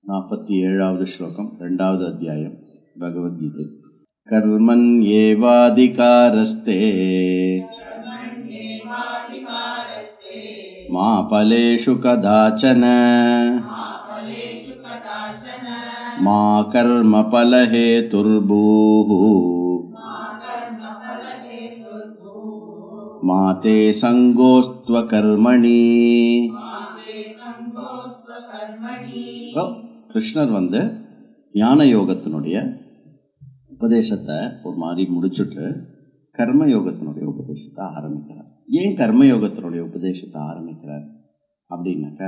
நாற்பத்தி ஏழாவது ஸ்லோகம் ரெண்டாவது அத்தியாயம் பகவத்கீதை கர்மன் ஏவாதிகாரஸ்தே மா பலேஷு கதாச்சன மா கர்ம பலஹேதுர்பூः மா தே சங்கோஸ்துவகர்மணி இப்போ கிருஷ்ணர் வந்து ஞான யோகத்தினுடைய உபதேசத்தை ஒரு மாதிரி முடிச்சுட்டு கர்ம யோகத்தினுடைய உபதேசத்தை ஆரம்பிக்கிறார் ஏன் கர்ம யோகத்தினுடைய உபதேசத்தை ஆரம்பிக்கிறார் அப்படின்னாக்க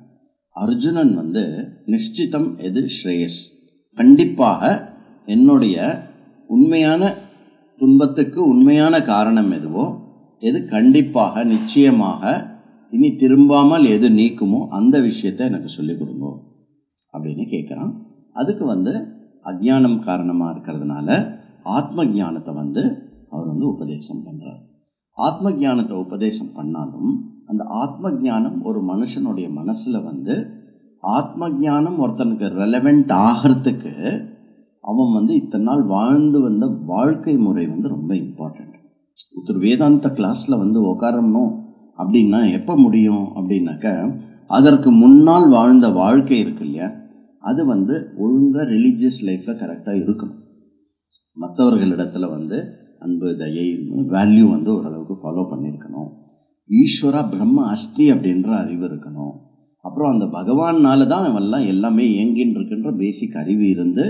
அர்ஜுனன் வந்து நிஷ்டிதம் எது ஸ்ரேயஸ் கண்டிப்பாக என்னுடைய உண்மையான துன்பத்துக்கு உண்மையான காரணம் எதுவோ எது கண்டிப்பாக நிச்சயமாக இனி திரும்பாமல் எது நீக்குமோ அந்த விஷயத்தை எனக்கு சொல்லிக் கொடுங்க அப்படின்னு கேட்குறான் அதுக்கு வந்து அஜ்ஞானம் காரணமாக இருக்கிறதுனால ஆத்ம ஞானத்தை வந்து அவர் வந்து உபதேசம் பண்ணுறார் ஆத்ம ஞானத்தை உபதேசம் பண்ணாலும் அந்த ஆத்ம ஞானம் ஒரு மனுஷனுடைய மனசில் வந்து ஆத்ம ஞானம் ஒருத்தனுக்கு ரெலவெண்ட் ஆகிறதுக்கு அவன் வந்து இத்தனை நாள் வாழ்ந்து வந்த வாழ்க்கை முறை வந்து ரொம்ப இம்பார்ட்டண்ட் ஒருத்தர் வேதாந்த கிளாஸில் வந்து உட்காரணும் அப்படின்னா எப்போ முடியும் அப்படின்னாக்க அதற்கு முன்னால் வாழ்ந்த வாழ்க்கை இருக்கு இல்லையா அது வந்து ஒழுங்காக ரிலீஜியஸ் லைஃப்பில் கரெக்டாக இருக்கணும் மற்றவர்களிடத்துல வந்து அன்பு தயை வேல்யூ வந்து ஓரளவுக்கு ஃபாலோ பண்ணியிருக்கணும் ஈஸ்வரா பிரம்ம அஸ்தி அப்படின்ற அறிவு இருக்கணும் அப்புறம் அந்த பகவான்னால தான் அவெல்லாம் எல்லாமே இயங்கின்னு இருக்குன்ற பேசிக் அறிவு இருந்து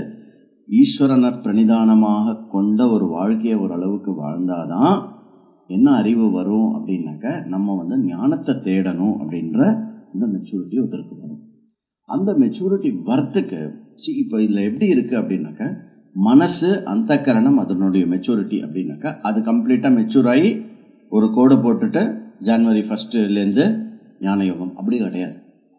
ஈஸ்வரனை பிரணிதானமாக கொண்ட ஒரு வாழ்க்கையை ஓரளவுக்கு வாழ்ந்தாதான் என்ன அறிவு வரும் அப்படின்னாக்க நம்ம வந்து ஞானத்தை தேடணும் அப்படின்ற இந்த மெச்சூரிட்டி ஒருத்தருக்கு வரும் அந்த மெச்சூரிட்டி வரத்துக்கு சி இப்போ இதில் எப்படி இருக்குது அப்படின்னாக்க மனசு அந்த கரணம் அதனுடைய மெச்சூரிட்டி அப்படின்னாக்கா அது கம்ப்ளீட்டாக மெச்சூர் ஆகி ஒரு கோடை போட்டுட்டு ஜான்வரி ஃபஸ்ட்டுலேருந்து ஞான யோகம் அப்படி கிடையாது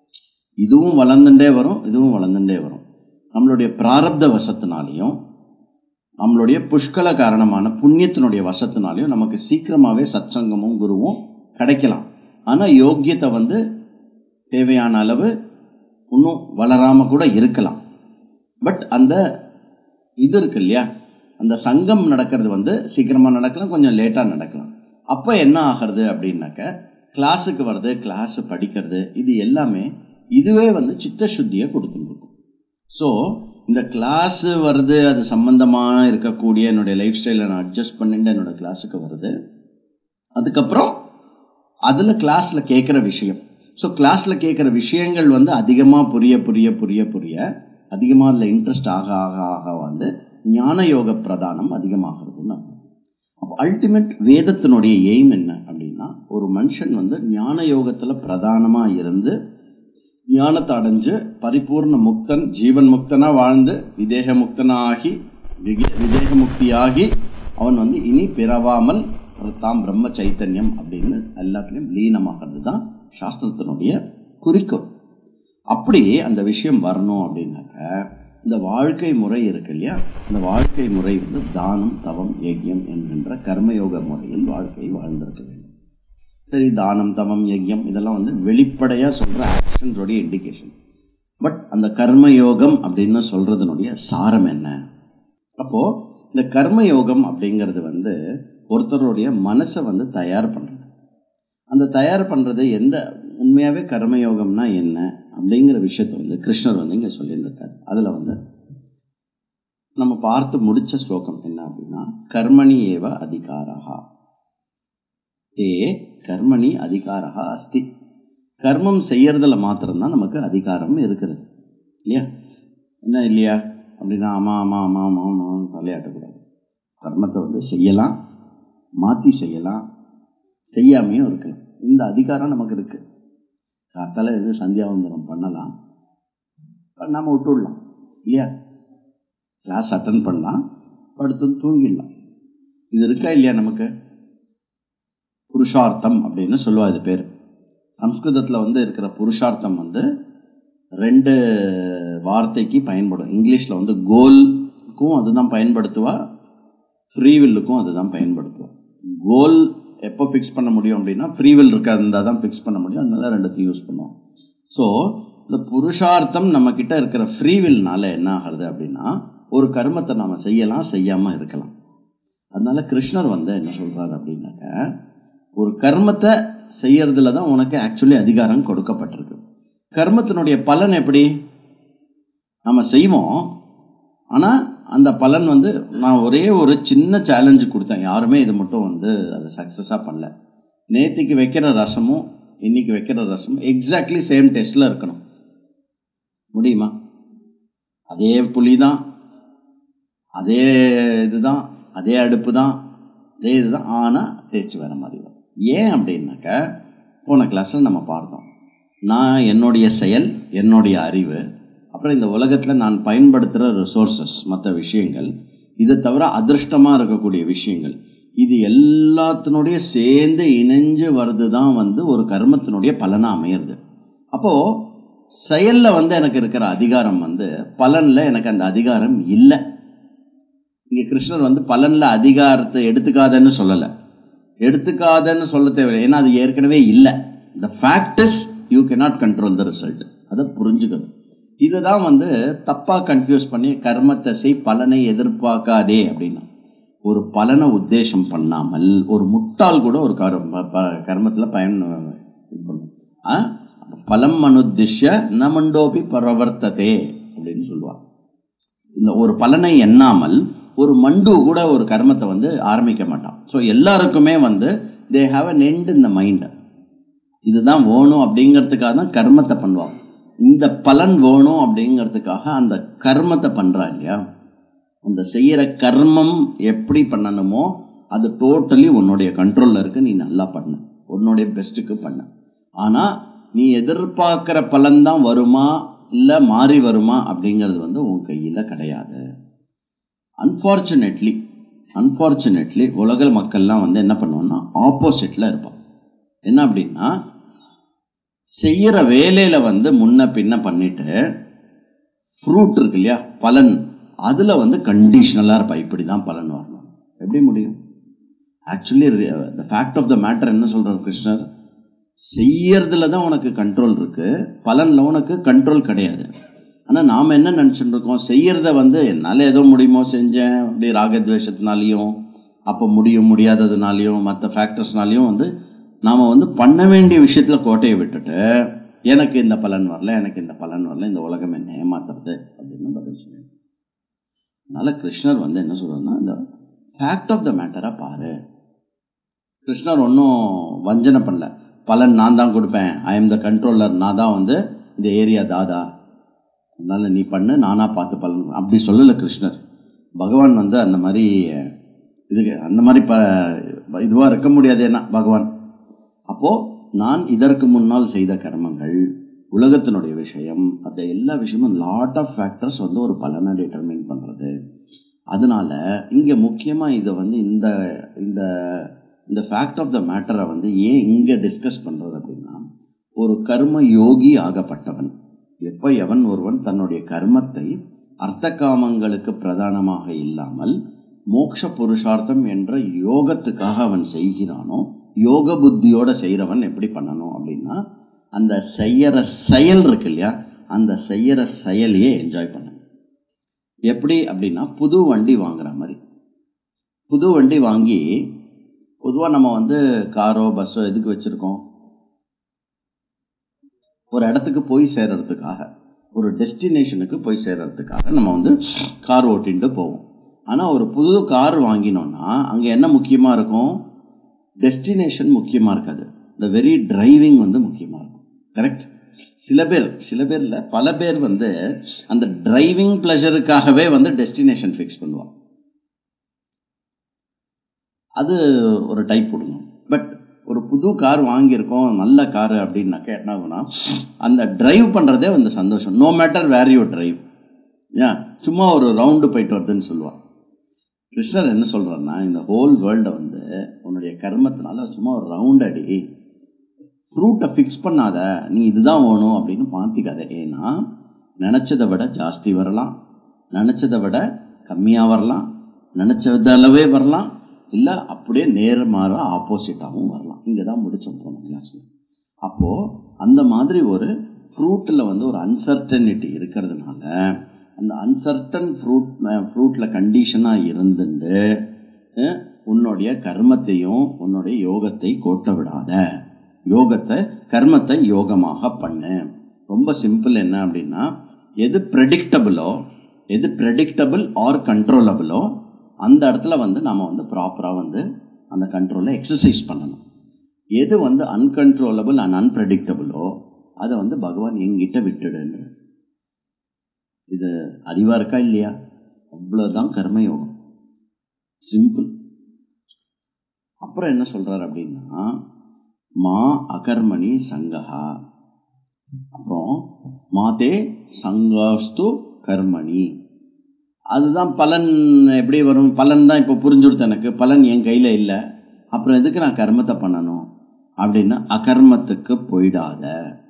இதுவும் வளர்ந்துட்டே வரும் இதுவும் வளர்ந்துட்டே வரும் நம்மளுடைய பிராரப்த வசத்தினாலையும் நம்மளுடைய புஷ்கல காரணமான புண்ணியத்தினுடைய வசத்தினாலையும் நமக்கு சீக்கிரமாகவே சத்சங்கமும் குருவும் கிடைக்கலாம் ஆனால் யோக்கியத்தை வந்து தேவையான அளவு இன்னும் வளராமல் கூட இருக்கலாம் பட் அந்த இது இருக்கு இல்லையா அந்த சங்கம் நடக்கிறது வந்து சீக்கிரமாக நடக்கலாம் கொஞ்சம் லேட்டாக நடக்கலாம் அப்போ என்ன ஆகிறது அப்படின்னாக்க கிளாஸுக்கு வர்றது கிளாஸு படிக்கிறது இது எல்லாமே இதுவே வந்து சித்த சுத்தியை கொடுத்துருக்கும் ஸோ இந்த கிளாஸு வருது அது சம்மந்தமாக இருக்கக்கூடிய என்னுடைய லைஃப் ஸ்டைலை நான் அட்ஜஸ்ட் பண்ணிட்டு என்னோடய கிளாஸுக்கு வருது அதுக்கப்புறம் அதில் கிளாஸில் கேட்குற விஷயம் ஸோ கிளாஸில் கேட்குற விஷயங்கள் வந்து அதிகமாக புரிய புரிய புரிய புரிய அதிகமாக அதில் இன்ட்ரெஸ்ட் ஆக ஆக ஆக வந்து ஞான யோக பிரதானம் அதிகமாகிறதுன்னு அர்த்தம் அப்போ அல்டிமேட் வேதத்தினுடைய எய்ம் என்ன அப்படின்னா ஒரு மனுஷன் வந்து ஞான யோகத்தில் பிரதானமாக இருந்து ஞானத்தை அடைஞ்சு பரிபூர்ண முக்தன் ஜீவன் முக்தனாக வாழ்ந்து விதேக முக்தனாகி விகே விதேக முக்தியாகி அவன் வந்து இனி பிறவாமல் தாம் பிரம்ம சைத்தன்யம் அப்படின்னு எல்லாத்துலேயும் லீனமாகிறது தான் சாஸ்திரத்தினுடைய குறிக்கோள் அப்படி அந்த விஷயம் வரணும் அப்படின்னாக்க இந்த வாழ்க்கை முறை இருக்கு இல்லையா இந்த வாழ்க்கை முறை வந்து தானம் தவம் யஜ்யம் என்கின்ற கர்மயோக முறையில் வாழ்க்கையை வாழ்ந்திருக்க வேண்டும் சரி தானம் தவம் யஜ்யம் இதெல்லாம் வந்து வெளிப்படையாக சொல்கிற ஆக்ஷன்ஸோடைய இண்டிகேஷன் பட் அந்த கர்மயோகம் அப்படின்னு சொல்கிறதுனுடைய சாரம் என்ன அப்போது இந்த கர்மயோகம் அப்படிங்கிறது வந்து ஒருத்தருடைய மனசை வந்து தயார் பண்ணுறது அந்த தயார் பண்ணுறது எந்த உண்மையாகவே கர்மயோகம்னா என்ன அப்படிங்கிற விஷயத்த வந்து கிருஷ்ணர் வந்து இங்கே சொல்லியிருந்திருக்காரு அதில் வந்து நம்ம பார்த்து முடித்த ஸ்லோகம் என்ன அப்படின்னா கர்மணி ஏவ அதிகாரா ஏ கர்மணி அதிகாரா அஸ்தி கர்மம் செய்யறதுல மாத்திரம்தான் நமக்கு அதிகாரம் இருக்கிறது இல்லையா என்ன இல்லையா அப்படின்னா ஆமாம் ஆமாம் ஆமாம் ஆமாம் ஆமாம் தலையாட்டக்கூடாது கர்மத்தை வந்து செய்யலாம் மாற்றி செய்யலாம் செய்யாமையும் இருக்கலாம் இந்த அதிகாரம் நமக்கு இருக்குது காத்தால எது சந்தியாவந்தனம் பண்ணலாம் பண்ணாமல் விட்டுடலாம் இல்லையா கிளாஸ் அட்டன் பண்ணலாம் படுத்து தூங்கிடலாம் இது இருக்கா இல்லையா நமக்கு புருஷார்த்தம் அப்படின்னு சொல்லுவா இது பேர் சம்ஸ்கிருதத்தில் வந்து இருக்கிற புருஷார்த்தம் வந்து ரெண்டு வார்த்தைக்கு பயன்படும் இங்கிலீஷில் வந்து கோல்க்கும் அதுதான் பயன்படுத்துவா ஃப்ரீவில்லுக்கும் அதுதான் பயன்படுத்துவா கோல் எப்போ ஃபிக்ஸ் பண்ண முடியும் அப்படின்னா ஃப்ரீவில் இருக்கிறதா தான் ஃபிக்ஸ் பண்ண முடியும் அதனால ரெண்டுத்தையும் யூஸ் பண்ணுவோம் ஸோ இந்த புருஷார்த்தம் நம்ம கிட்ட இருக்கிற ஃப்ரீவில்னால என்ன ஆகிறது அப்படின்னா ஒரு கர்மத்தை நாம செய்யலாம் செய்யாம இருக்கலாம் அதனால கிருஷ்ணர் வந்து என்ன சொல்றாரு அப்படின்னாக்க ஒரு கர்மத்தை செய்யறதுல தான் உனக்கு ஆக்சுவலி அதிகாரம் கொடுக்கப்பட்டிருக்கு கர்மத்தினுடைய பலன் எப்படி நம்ம செய்வோம் ஆனால் அந்த பலன் வந்து நான் ஒரே ஒரு சின்ன சேலஞ்சு கொடுத்தேன் யாருமே இது மட்டும் வந்து அதை சக்ஸஸாக பண்ணல நேத்திக்கு வைக்கிற ரசமும் இன்னைக்கு வைக்கிற ரசமும் எக்ஸாக்ட்லி சேம் டேஸ்ட்டில் இருக்கணும் முடியுமா அதே புளி தான் அதே இதுதான் அதே அடுப்பு தான் அதே இதுதான் ஆனால் டேஸ்ட் வேறு மாதிரி வரும் ஏன் அப்படின்னாக்க போன கிளாஸில் நம்ம பார்த்தோம் நான் என்னுடைய செயல் என்னுடைய அறிவு அப்புறம் இந்த உலகத்தில் நான் பயன்படுத்துகிற ரிசோர்ஸஸ் மற்ற விஷயங்கள் இதை தவிர அதிர்ஷ்டமாக இருக்கக்கூடிய விஷயங்கள் இது எல்லாத்தினுடைய சேர்ந்து இணைஞ்சு வருது தான் வந்து ஒரு கர்மத்தினுடைய பலனாக அமையிறது அப்போது செயலில் வந்து எனக்கு இருக்கிற அதிகாரம் வந்து பலனில் எனக்கு அந்த அதிகாரம் இல்லை இங்கே கிருஷ்ணர் வந்து பலனில் அதிகாரத்தை எடுத்துக்காதன்னு சொல்லலை எடுத்துக்காதன்னு சொல்ல தேவையில்லை ஏன்னா அது ஏற்கனவே இல்லை the fact is you cannot control the result அதை புரிஞ்சுக்கணும் இதுதான் வந்து தப்பாக கன்ஃபியூஸ் பண்ணி கர்மத்தை செய் பலனை எதிர்பார்க்காதே அப்படின்னா ஒரு பலனை உத்தேசம் பண்ணாமல் ஒரு முட்டாள் கூட ஒரு கர்ம கர்மத்தில் பயன் இது பண்ணும் ஆ பலம் அனுத்திஷ்ய நமண்டோபி பரவர்த்ததே அப்படின்னு சொல்லுவாங்க இந்த ஒரு பலனை எண்ணாமல் ஒரு மண்டு கூட ஒரு கர்மத்தை வந்து ஆரம்பிக்க மாட்டான் ஸோ எல்லாருக்குமே வந்து தே ஹாவ் அன் எண்ட் இந்த மைண்டு இதுதான் வேணும் அப்படிங்கிறதுக்காக தான் கர்மத்தை பண்ணுவாங்க இந்த பலன் வேணும் அப்படிங்கிறதுக்காக அந்த கர்மத்தை பண்ணுறா இல்லையா அந்த செய்கிற கர்மம் எப்படி பண்ணணுமோ அது டோட்டலி உன்னுடைய கண்ட்ரோலில் இருக்கு நீ நல்லா பண்ணு உன்னுடைய பெஸ்ட்டுக்கு பண்ண ஆனால் நீ எதிர்பார்க்குற பலன் தான் வருமா இல்லை மாறி வருமா அப்படிங்கிறது வந்து உன் கையில் கிடையாது அன்ஃபார்ச்சுனேட்லி அன்ஃபார்ச்சுனேட்லி உலக மக்கள்லாம் வந்து என்ன பண்ணுவோம்னா ஆப்போசிட்டில் இருப்பான் என்ன அப்படின்னா செய்கிற வேலையில் வந்து முன்ன பின்ன பண்ணிட்டு ஃப்ரூட் இருக்கு இல்லையா பலன் அதில் வந்து கண்டிஷ்னலாக இருப்பா இப்படி தான் பலன் வரணும் எப்படி முடியும் actually the fact of the matter என்ன சொல்கிறார் கிருஷ்ணர் செய்யறதுல தான் உனக்கு கண்ட்ரோல் இருக்குது பலனில் உனக்கு கண்ட்ரோல் கிடையாது ஆனால் நாம் என்ன நினச்சிட்டு இருக்கோம் செய்யறத வந்து என்னால் ஏதோ முடியுமோ செஞ்சேன் அப்படி ராகத்வேஷத்தினாலையும் அப்போ முடியும் முடியாததுனாலையும் மற்ற ஃபேக்டர்ஸ்னாலையும் வந்து நாம் வந்து பண்ண வேண்டிய விஷயத்தில் கோட்டையை விட்டுட்டு எனக்கு இந்த பலன் வரல எனக்கு இந்த பலன் வரல இந்த உலகம் என்ன ஏமாத்துறது அப்படின்னு பதில் சொல்லுங்க அதனால் கிருஷ்ணர் வந்து என்ன சொல்கிறேன்னா இந்த ஃபேக்ட் ஆஃப் த மேட்டரை பாரு கிருஷ்ணர் ஒன்றும் வஞ்சனை பண்ணல பலன் நான் தான் கொடுப்பேன் ஐ எம் த கண்ட்ரோலர் நான் தான் வந்து இந்த ஏரியா தாதா அதனால நீ பண்ணு நானாக பார்த்து பலன் அப்படி சொல்லலை கிருஷ்ணர் பகவான் வந்து அந்த மாதிரி இதுக்கு அந்த மாதிரி ப இதுவாக இருக்க முடியாது என்ன பகவான் அப்போது நான் இதற்கு முன்னால் செய்த கர்மங்கள் உலகத்தினுடைய விஷயம் அந்த எல்லா விஷயமும் லாட் ஆஃப் ஃபேக்டர்ஸ் வந்து ஒரு பலனை டிட்டர்மின் பண்ணுறது அதனால இங்கே முக்கியமாக இதை வந்து இந்த இந்த இந்த ஃபேக்ட் ஆஃப் த மேட்டரை வந்து ஏன் இங்கே டிஸ்கஸ் பண்ணுறது அப்படின்னா ஒரு கர்ம யோகி ஆகப்பட்டவன் எப்போ எவன் ஒருவன் தன்னுடைய கர்மத்தை அர்த்த காமங்களுக்கு பிரதானமாக இல்லாமல் மோக்ஷ புருஷார்த்தம் என்ற யோகத்துக்காக அவன் செய்கிறானோ யோக புத்தியோட செய்கிறவன் எப்படி பண்ணணும் அப்படின்னா அந்த செய்யற செயல் இருக்கு இல்லையா அந்த செய்யற செயலையே என்ஜாய் பண்ணணும் எப்படி அப்படின்னா புது வண்டி வாங்குற மாதிரி புது வண்டி வாங்கி பொதுவாக நம்ம வந்து காரோ பஸ்ஸோ எதுக்கு வச்சுருக்கோம் ஒரு இடத்துக்கு போய் சேர்றதுக்காக ஒரு டெஸ்டினேஷனுக்கு போய் சேர்றதுக்காக நம்ம வந்து கார் ஓட்டின்ட்டு போவோம் ஆனால் ஒரு புது கார் வாங்கினோன்னா அங்கே என்ன முக்கியமாக இருக்கும் டெஸ்டினேஷன் முக்கியமாக இருக்காது இந்த வெரி டிரைவிங் வந்து முக்கியமாக இருக்கும் கரெக்ட் சில பேர் சில பேரில் பல பேர் வந்து அந்த டிரைவிங் ப்ளஷருக்காகவே வந்து டெஸ்டினேஷன் ஃபிக்ஸ் பண்ணுவாங்க அது ஒரு டைப் விடணும் பட் ஒரு புது கார் வாங்கியிருக்கோம் நல்ல காரு அப்படின்னாக்க என்ன ஆகும்னா அந்த டிரைவ் பண்ணுறதே வந்து சந்தோஷம் no matter where you drive ஏன் சும்மா ஒரு ரவுண்டு போயிட்டு வருதுன்னு சொல்லுவாள் கிருஷ்ணர் என்ன சொல்கிறாருன்னா இந்த ஹோல் வேர்ல்டை வந்து உன்னுடைய கர்மத்தினால சும்மா ஒரு ரவுண்ட் அடி ஃப்ரூட்டை ஃபிக்ஸ் பண்ணாத நீ இதுதான் வேணும் அப்படின்னு மாற்றிக்காத ஏன்னா நினச்சதை விட ஜாஸ்தி வரலாம் நினச்சதை விட கம்மியாக வரலாம் நினச்சத அளவே வரலாம் இல்லை அப்படியே நேர்மாற ஆப்போசிட்டாகவும் வரலாம் இங்கே தான் முடித்தோம் போன கிளாஸில் அப்போது அந்த மாதிரி ஒரு ஃப்ரூட்டில் வந்து ஒரு அன்சர்டனிட்டி இருக்கிறதுனால அந்த அன்சர்டன் ஃப்ரூட் ஃப்ரூட்டில் கண்டிஷனாக இருந்துட்டு அஹ், உன்னுடைய கர்மத்தையும் உன்னுடைய யோகத்தை கோட்ட விடாத யோகத்தை கர்மத்தை யோகமாக பண்ணு ரொம்ப சிம்பிள் என்ன அப்படின்னா எது ப்ரெடிக்டபிளோ எது ப்ரெடிக்டபிள் ஆர் கண்ட்ரோலபிளோ அந்த இடத்துல வந்து நம்ம வந்து ப்ராப்பராக வந்து அந்த கண்ட்ரோலை எக்ஸசைஸ் பண்ணணும் எது வந்து அன்கண்ட்ரோலபிள் அண்ட் அன்பிரடிக்டபிளோ அதை வந்து பகவான் எங்கிட்ட விட்டுடுன்ற இது அறிவா இருக்கா இல்லையா அவ்வளோதான் கர்மயோகம் சிம்பிள் அப்புறம் என்ன சொல்றாரு அப்படின்னா மா அகர்மணி சங்கஹா அப்புறம் மாதே சங்காஸ்து கர்மணி அதுதான் பலன் எப்படி வரும் பலன் தான் இப்போ புரிஞ்சுடுத்து எனக்கு பலன் என் கையில் இல்லை அப்புறம் எதுக்கு நான் கர்மத்தை பண்ணணும் அப்படின்னா அகர்மத்துக்கு போயிடாத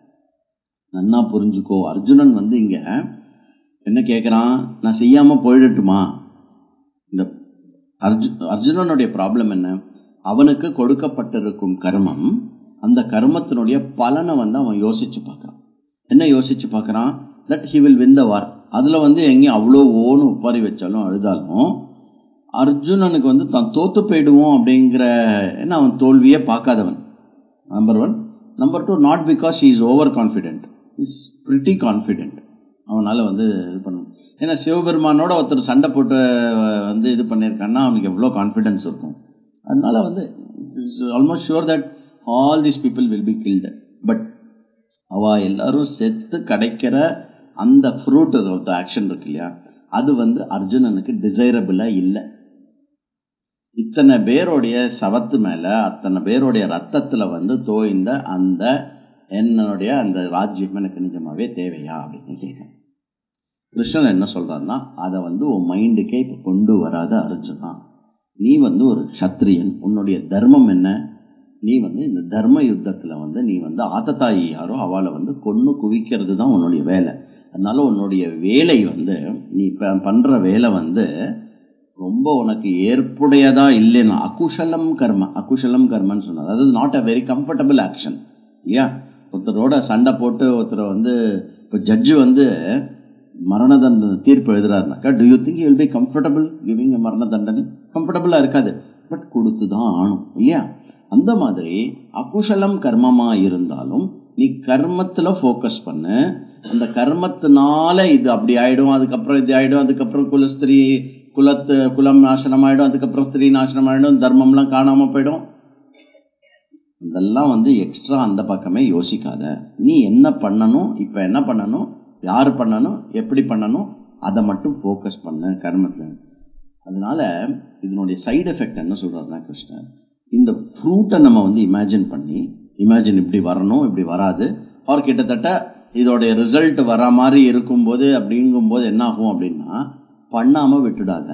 நன்னா புரிஞ்சுக்கோ அர்ஜுனன் வந்து இங்க என்ன கேட்குறான் நான் செய்யாமல் போயிடட்டுமா இந்த அர்ஜு அர்ஜுனனுடைய ப்ராப்ளம் என்ன அவனுக்கு கொடுக்கப்பட்டிருக்கும் கர்மம் அந்த கர்மத்தினுடைய பலனை வந்து அவன் யோசிச்சு பார்க்குறான் என்ன யோசிச்சு பார்க்குறான் that he will win the war அதில் வந்து எங்கேயும் அவ்வளோ ஓன்னு உப்பாரி வச்சாலும் அழுதாலும் அர்ஜுனனுக்கு வந்து தான் தோத்து போயிடுவோம் அப்படிங்கிற ஏன்னா அவன் தோல்வியே பார்க்காதவன் number one number two not because he is overconfident is pretty confident அவனால் வந்து இது பண்ண ஏன்னா சிவபெருமானோட ஒருத்தர் சண்டை போட்டு அஹ், வந்து இது பண்ணியிருக்கான்னா அவனுக்கு எவ்வளோ கான்ஃபிடென்ஸ் இருக்கும் அதனால வந்து almost sure that all these people will be killed but அவ எல்லாரும் செத்து கிடைக்கிற அந்த ஃப்ரூட் ஆஃப் த ஆக்ஷன் இருக்கு இல்லையா அது வந்து அர்ஜுனனுக்கு டிசைரபிளாக இல்லை இத்தனை பேருடைய சவத்து மேலே அத்தனை பேருடைய ரத்தத்தில் வந்து தோய்ந்த அந்த என்னுடைய அந்த ராஜ்யம் எனக்கு நிஜமாவே தேவையா அப்படின்னு கேட்குறேன் கிருஷ்ணன் என்ன சொல்றாருன்னா அதை வந்து உன் மைண்டுக்கே இப்போ கொண்டு வராத அர்ஜுனா நீ வந்து ஒரு க்ஷத்ரியன் உன்னுடைய தர்மம் என்ன நீ வந்து இந்த தர்ம யுத்தத்தில் வந்து நீ வந்து ஆத்தத்தாயி யாரோ அவளை வந்து கொன்று குவிக்கிறது தான் உன்னுடைய வேலை அதனால உன்னுடைய வேலை வந்து நீ இப்போ பண்ணுற வேலை வந்து ரொம்ப உனக்கு ஏற்புடையதா இல்லைன்னா அகுஷலம் கர்ம அகுஷலம் கர்மன்னு சொன்னார் அதாவது not a very comfortable action இல்லையா ஒருத்தரோட சண்டை போட்டு ஒருத்தரை வந்து இப்போ ஜட்ஜு வந்து மரண தண்டனை தீர்ப்பு எழுதுறாருனாக்கா do you think will be comfortable giving மரண தண்டனை கம்ஃபர்டபுளாக இருக்காது பட் கொடுத்து தான் ஆணும் இல்லையா அந்த மாதிரி அகுஷலம் கர்மமாக இருந்தாலும் நீ கர்மத்தில் ஃபோக்கஸ் பண்ணு அந்த கர்மத்தினால இது அப்படி ஆயிடும் அதுக்கப்புறம் இது ஆயிடும் அதுக்கப்புறம் குலஸ்திரீ குலத்து குலம் நாசனம் ஆயிடும் அதுக்கப்புறம் ஸ்திரீ நாசனம் ஆயிடும் தர்மம்லாம் காணாமல் போயிடும் இதெல்லாம் வந்து எக்ஸ்ட்ரா அந்த பக்கமே யோசிக்காத நீ என்ன பண்ணணும் இப்போ என்ன பண்ணணும் யார் பண்ணணும் எப்படி பண்ணணும் அதை மட்டும் ஃபோக்கஸ் பண்ணு கர்மத்தில் அதனால இதனுடைய சைடு எஃபெக்ட் என்ன சொல்கிறாருன்னா கிருஷ்ணர் இந்த ஃப்ரூட்டை நம்ம வந்து இமேஜின் பண்ணி இமேஜின் இப்படி வரணும் இப்படி வராது அவர் கிட்டத்தட்ட இதோடைய ரிசல்ட் வர மாதிரி இருக்கும்போது அப்படிங்கும்போது என்ன ஆகும் அப்படின்னா பண்ணாமல் விட்டுடாத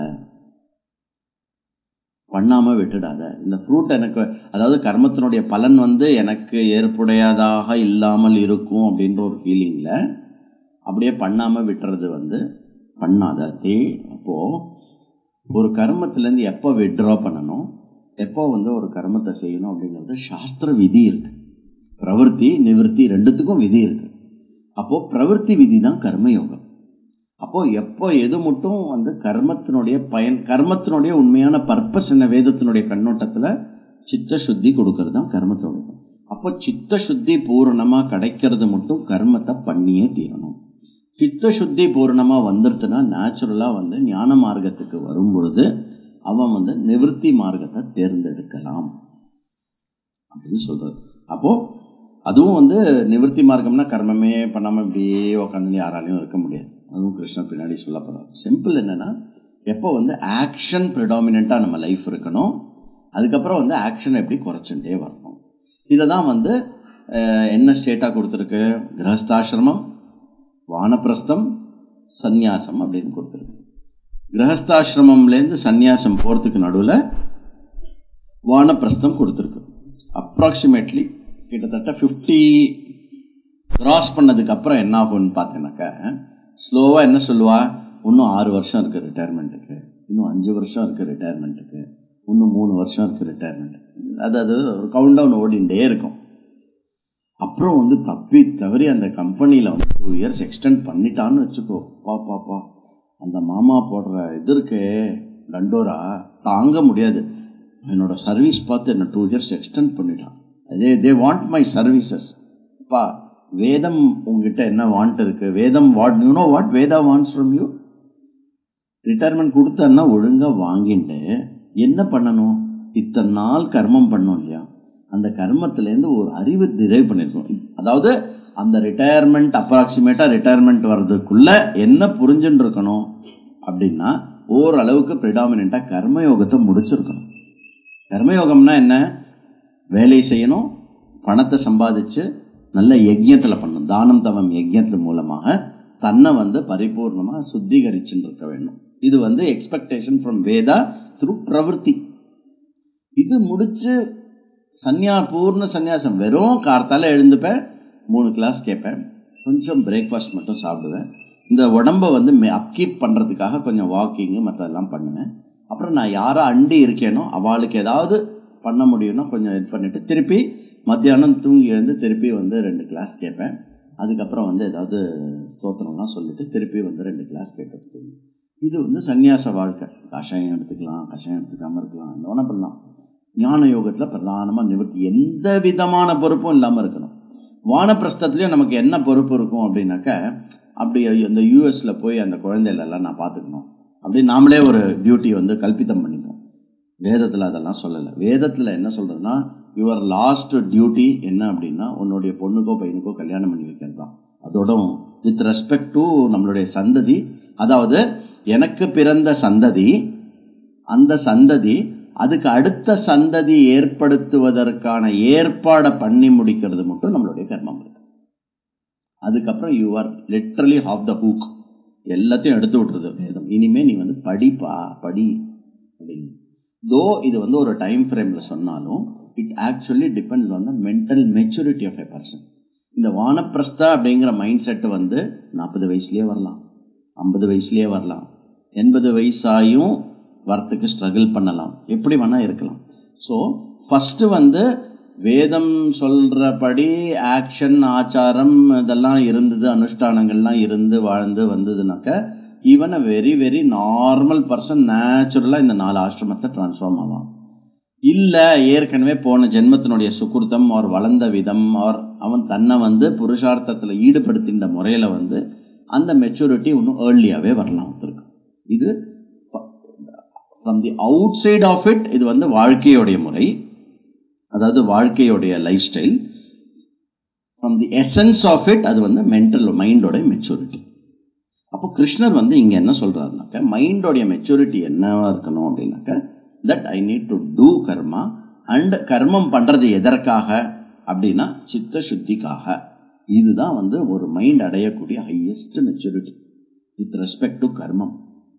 பண்ணாமல் விட்டுடாத இந்த ஃப்ரூட் எனக்கு அதாவது கர்மத்தினுடைய பலன் வந்து எனக்கு ஏற்புடையதாக இல்லாமல் இருக்கும் அப்படின்ற ஒரு ஃபீலிங்கில் அப்படியே பண்ணாமல் விட்டுறது வந்து பண்ணாத தே அப்போது ஒரு கர்மத்திலேருந்து எப்போ விட்ரா பண்ணணும் எப்போ வந்து ஒரு கர்மத்தை செய்யணும் அப்படிங்கிறது சாஸ்திர விதி இருக்கு பிரவൃத்தி நிவர்த்தி ரெண்டுத்துக்கும் விதி இருக்கு அப்போ பிரவൃத்தி விதி தான் கர்மயோகம் அப்போ எப்போ எது மட்டும் வந்து கர்மத்தினுடைய பயன் கர்மத்தினுடைய உண்மையான பர்பஸ் என்ன வேதத்தினுடைய கண்ணோட்டத்தில் சித்த சுத்தி கொடுக்கறது தான் கர்மத்தோட பயன். அப்போ சித்த சுத்தி பூரணமாக கிடைக்கிறது மட்டும் கர்மத்தை பண்ணியே தீரணும் சித்த சுத்தி பூரணமாக வந்துருச்சுன்னா நேச்சுரலாக வந்து ஞான மார்க்கத்துக்கு வரும் பொழுது அவன் வந்து நிவர்த்தி மார்க்கத்தை தேர்ந்தெடுக்கலாம் அப்படின்னு சொல்றது அப்போ அதுவும் வந்து நிவர்த்தி மார்க்கம்னா கர்மமே பண்ணாமல் இப்படியே உட்காந்து யாராலையும் இருக்க முடியாது அதுவும் கிருஷ்ணன் பின்னாடி சொல்லப்படுறார் சிம்பிள் என்னன்னா எப்போ வந்து ஆக்ஷன் ப்ரிடாமினண்ட்டாக நம்ம லைஃப் இருக்கணும் அதுக்கப்புறம் வந்து ஆக்ஷன் எப்படி குறைச்சுட்டே வரணும் இதை தான் வந்து அஹ், என்ன ஸ்டேட்டாக கொடுத்துருக்கு கிரகஸ்தாசிரமம் வானப்பிரஸ்தம் சந்நியாசம் அப்படின்னு கொடுத்துருக்கு கிரகஸ்தாசிரமம்லேருந்து சந்நியாசம் போகிறதுக்கு நடுவில் வானப்பிரஸ்தம் கொடுத்துருக்கு அப்ராக்சிமேட்லி கிட்டத்தட்ட ஃபிஃப்டி கிராஸ் பண்ணதுக்கு அப்புறம் என்ன ஆகும்னு பார்த்தீங்கன்னாக்கா ஸ்லோவாக என்ன சொல்லுவா இன்னும் ஆறு வருஷம் இருக்குது ரிட்டையர்மெண்ட்டுக்கு இன்னும் அஞ்சு வருஷம் இருக்குது ரிட்டையர்மெண்ட்டுக்கு இன்னும் மூணு வருஷம் இருக்குது ரிட்டையர்மெண்ட்டுக்கு அதாவது ஒரு கவுண்ட் டவுன் ஓடிண்டே இருக்கும் அப்புறம் வந்து தப்பி தவறி அந்த கம்பெனியில் வந்து டூ இயர்ஸ் எக்ஸ்டெண்ட் பண்ணிட்டான்னு வச்சுக்கோ பா பாப்பா அந்த மாமா போடுற இது இருக்கே டண்டோரா தாங்க முடியாது என்னோட சர்வீஸ் பார்த்து என்ன டூ இயர்ஸ் எக்ஸ்டெண்ட் பண்ணிட்டான் அதே தே வாண்ட் மை சர்வீசஸ் அப்பா வேதம் உங்ககிட்ட என்ன வாண்ட் இருக்கு வேதம் what you know what Veda wants from you retirement கொடுத்தன்னா ஒழுங்காக வாங்கிட்டு என்ன பண்ணணும் இத்தனை நாள் கர்மம் பண்ணோம் இல்லையா அந்த கர்மத்திலேருந்து ஒரு அறிவு டிரைவ் பண்ணியிருக்கணும் அதாவது அந்த ரிட்டையர்மெண்ட் அப்ராக்சிமேட்டாக ரிட்டையர்மெண்ட் வர்றதுக்குள்ள என்ன புரிஞ்சுன்னு இருக்கணும் அப்படின்னா ஓரளவுக்கு ப்ரிடாமினாக கர்மயோகத்தை முடிச்சிருக்கணும் கர்மயோகம்னா என்ன வேலை செய்யணும் பணத்தை சம்பாதிச்சு நல்ல யஜ்யத்தில் பண்ணணும் தானம் தவம் யஜ்யத்து மூலமாக தன்னை வந்து பரிபூர்ணமாக சுத்திகரிச்சுன்னு இருக்க வேண்டும் இது வந்து எக்ஸ்பெக்டேஷன் ஃப்ரம் வேதா த்ரூ பிரவருத்தி இது முடிச்சு சன்னியா பூர்ண சந்நியாசம் வெறும் கார்த்தால எழுந்துப்பேன் மூணு கிளாஸ் கேட்பேன் கொஞ்சம் பிரேக்ஃபாஸ்ட் மட்டும் சாப்பிடுவேன் இந்த உடம்பை வந்து மே அப்கீப் பண்ணுறதுக்காக கொஞ்சம் வாக்கிங்கு மற்றதெல்லாம் பண்ணுவேன் அப்புறம் நான் யாரை அண்டி இருக்கேனோ அவளுக்கு ஏதாவது பண்ண முடியும்னா கொஞ்சம் இது பண்ணிவிட்டு திருப்பி மத்தியானம் தூங்கி வந்து திருப்பி வந்து ரெண்டு கிளாஸ் கேட்பேன் அதுக்கப்புறம் வந்து ஏதாவது ஸ்தோத்திரம்லாம் சொல்லிட்டு திருப்பி வந்து ரெண்டு கிளாஸ் கேட்டது தூங்கி இது வந்து சந்நியாச வாழ்க்கை கஷாயம் எடுத்துக்கலாம் கஷாயம் எடுத்துக்காமல் இருக்கலாம் என்ன வேணால் பண்ணலாம் ஞான யோகத்தில் பிரதானமாக நிவர்த்தி எந்த விதமான பொறுப்பும் இல்லாமல் இருக்கணும் வானப்பிரஸ்தத்துலேயும் நமக்கு என்ன பொறுப்பு இருக்கும் அப்படின்னாக்க அப்படி அந்த யூஎஸில் போய் அந்த குழந்தைகளெல்லாம் நான் பார்த்துக்கணும் அப்படி நாமளே ஒரு டியூட்டி வந்து கல்பித்தம் பண்ணிப்போம் வேதத்தில் அதெல்லாம் சொல்லலை வேதத்தில் என்ன சொல்கிறதுனா யுவர் லாஸ்ட் டியூட்டி என்ன அப்படின்னா உன்னுடைய பொண்ணுக்கோ பையனுக்கோ கல்யாணம் பண்ணி வைக்கிறது தான் அதோட வித் ரெஸ்பெக்ட் டு நம்மளுடைய சந்ததி அதாவது எனக்கு பிறந்த சந்ததி அந்த சந்ததி அதுக்கு அடுத்த சந்ததி ஏற்படுத்துவதற்கான ஏற்பாடை பண்ணி முடிக்கிறது மட்டும் நம்மளுடைய கர்மம் இருக்கு அதுக்கப்புறம் you are literally off the hook எல்லாத்தையும் எடுத்து விட்டுருது வேதம் இனிமே நீ வந்து படிப்பா படி அப்படின்னு தோ இது வந்து ஒரு டைம் ஃப்ரேமில் சொன்னாலும் it actually depends on the mental maturity of a person இந்த வானப்பிரஸ்தா அப்படிங்கிற மைண்ட் செட்டு வந்து நாற்பது வயசுலேயே வரலாம் ஐம்பது வயசுலேயே வரலாம் எண்பது வயசாயும் வரத்துக்கு ஸ்ட்ரகிள் பண்ணலாம் எப்படி வேணால் இருக்கலாம் ஸோ ஃபஸ்ட்டு வந்து வேதம் சொல்கிறபடி ஆக்ஷன் ஆச்சாரம் இதெல்லாம் இருந்தது அனுஷ்டானங்கள்லாம் இருந்து வாழ்ந்து வந்ததுனாக்க even a very very normal person நேச்சுரலாக இந்த நாலு ஆசிரமத்தில் ட்ரான்ஸ்ஃபார்ம் ஆவான் இல்லை ஏற்கனவே போன ஜென்மத்தினுடைய சுக்குர்த்தம் அவர் வளர்ந்த விதம் அவர் அவன் தன்னை வந்து புருஷார்த்தத்தில் ஈடுபடுத்தின்ற முறையில் வந்து அந்த மெச்சூரிட்டி இன்னும் ஏர்லியாகவே வரலாம் ஒருத்தருக்கு இது from the outside of it இது வந்து வாழ்க்கையோடைய முறை அதாவது வாழ்க்கையோடைய lifestyle from the essence of it அது வந்து மென்டல் மைண்டோடைய மெச்சூரிட்டி அப்போ கிருஷ்ணர் வந்து இங்கே என்ன சொல்கிறாருனாக்க மைண்டோடைய மெச்சூரிட்டி என்னவா இருக்கணும் அப்படின்னாக்க that I need to do karma and கர்மம் பண்ணுறது எதற்காக அப்படின்னா சித்த சுத்திக்காக இதுதான் வந்து ஒரு மைண்ட் அடையக்கூடிய highest maturity with respect to கர்மம்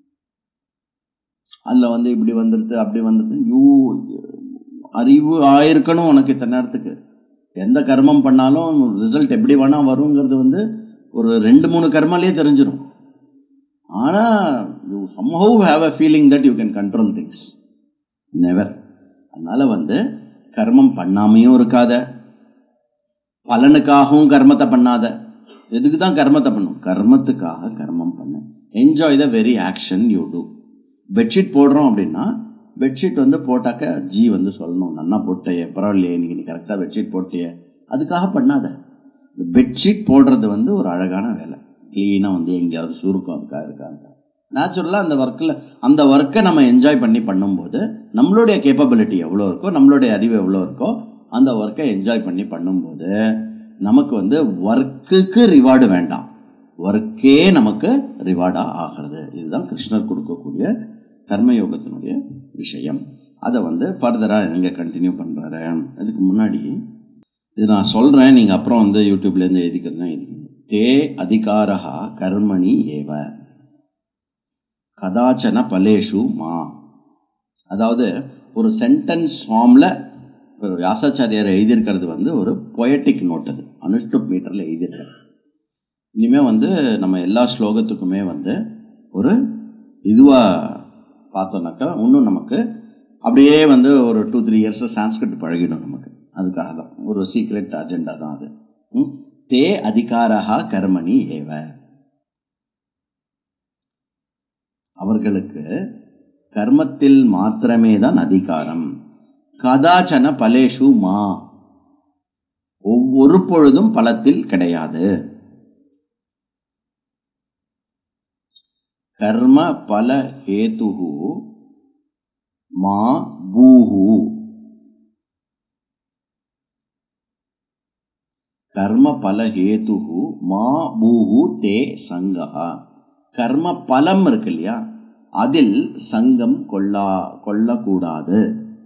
அதில் வந்து இப்படி வந்துடுது அப்படி வந்துடுது யூ அறிவு ஆயிருக்கணும் உனக்கு இத்தனை நேரத்துக்கு எந்த கர்மம் பண்ணாலும் ரிசல்ட் எப்படி வேணால் வருங்கிறது வந்து ஒரு ரெண்டு மூணு கர்மாலேயே தெரிஞ்சிடும் ஆனால் you somehow have a feeling that you can control things never அதனால் வந்து கர்மம் பண்ணாமையும் இருக்காத பலனுக்காகவும் கர்மத்தை பண்ணாத எதுக்கு தான் கர்மத்தை பண்ணும் கர்மத்துக்காக கர்மம் பண்ணு enjoy the very action you do bedsheet போடுறோம் அப்படின்னா பெட்ஷீட் வந்து போட்டாக்க ஜி வந்து சொல்லணும் நன்னா போட்டையே பரவாயில்லையே இன்னைக்கு நீ கரெக்டாக பெட்ஷீட் போட்டியே அதுக்காக பண்ணாத இந்த பெட்ஷீட் போடுறது வந்து ஒரு அழகான வேலை க்ளீனாக வந்து எங்கேயாவது சுருக்கம் இருக்கா இருக்காங்க நேச்சுரலாக அந்த ஒர்க்கில் அந்த ஒர்க்கை நம்ம என்ஜாய் பண்ணி பண்ணும்போது நம்மளுடைய கேப்பபிலிட்டி எவ்வளோ இருக்கோ நம்மளுடைய அறிவு எவ்வளோ இருக்கோ அந்த ஒர்க்கை என்ஜாய் பண்ணி பண்ணும்போது நமக்கு வந்து ஒர்க்குக்கு ரிவார்டு வேண்டாம் ஒர்க்கே நமக்கு ரிவார்டாக ஆகிறது இதுதான் கிருஷ்ணர் கொடுக்கக்கூடிய கர்மயோகத்தினுடைய விஷயம் அதை வந்து ஃபர்தராக எங்கே கண்டினியூ பண்ணுறாரு அதுக்கு முன்னாடி இது நான் சொல்கிறேன் நீங்கள் அப்புறம் வந்து யூடியூப்லேருந்து எழுதிக்கிறதுனா எழுதிக்கணும் தே அதிகாரா கர்மணி ஏவ கதாச்சன பலேஷு மா அதாவது ஒரு சென்டென்ஸ் ஃபார்மில் வியாசாச்சாரியார் எழுதியிருக்கிறது வந்து ஒரு பொயட்டிக் நோட் அது அனுஷ்டுப் மீட்டரில் எழுதியிருக்காரு இனிமேல் வந்து நம்ம எல்லா ஸ்லோகத்துக்குமே வந்து ஒரு இதுவாக பார்த்தோன்னாக்கா இன்னும் நமக்கு அப்படியே வந்து ஒரு டூ த்ரீ இயர்ஸில் சான்ஸ்கிரிட் பழகிடும் நமக்கு அதுக்காக தான் ஒரு சீக்ரெட் அஜெண்டா தான் அது ம்? தே அதிகாரா கர்மணி ஏவ அவர்களுக்கு கர்மத்தில் மாத்திரமே தான் அதிகாரம் கதாச்சன பலேஷு மா ஒவ்வொரு பொழுதும் பலத்தில் கிடையாது கர்ம பல ஹேதுகு மா பூஹு கர்ம பல ஹேதுகு மா பூஹு தே சங்கா கர்ம பலம் இருக்கு இல்லையா அதில் சங்கம் கொள்ளா கொள்ளக்கூடாது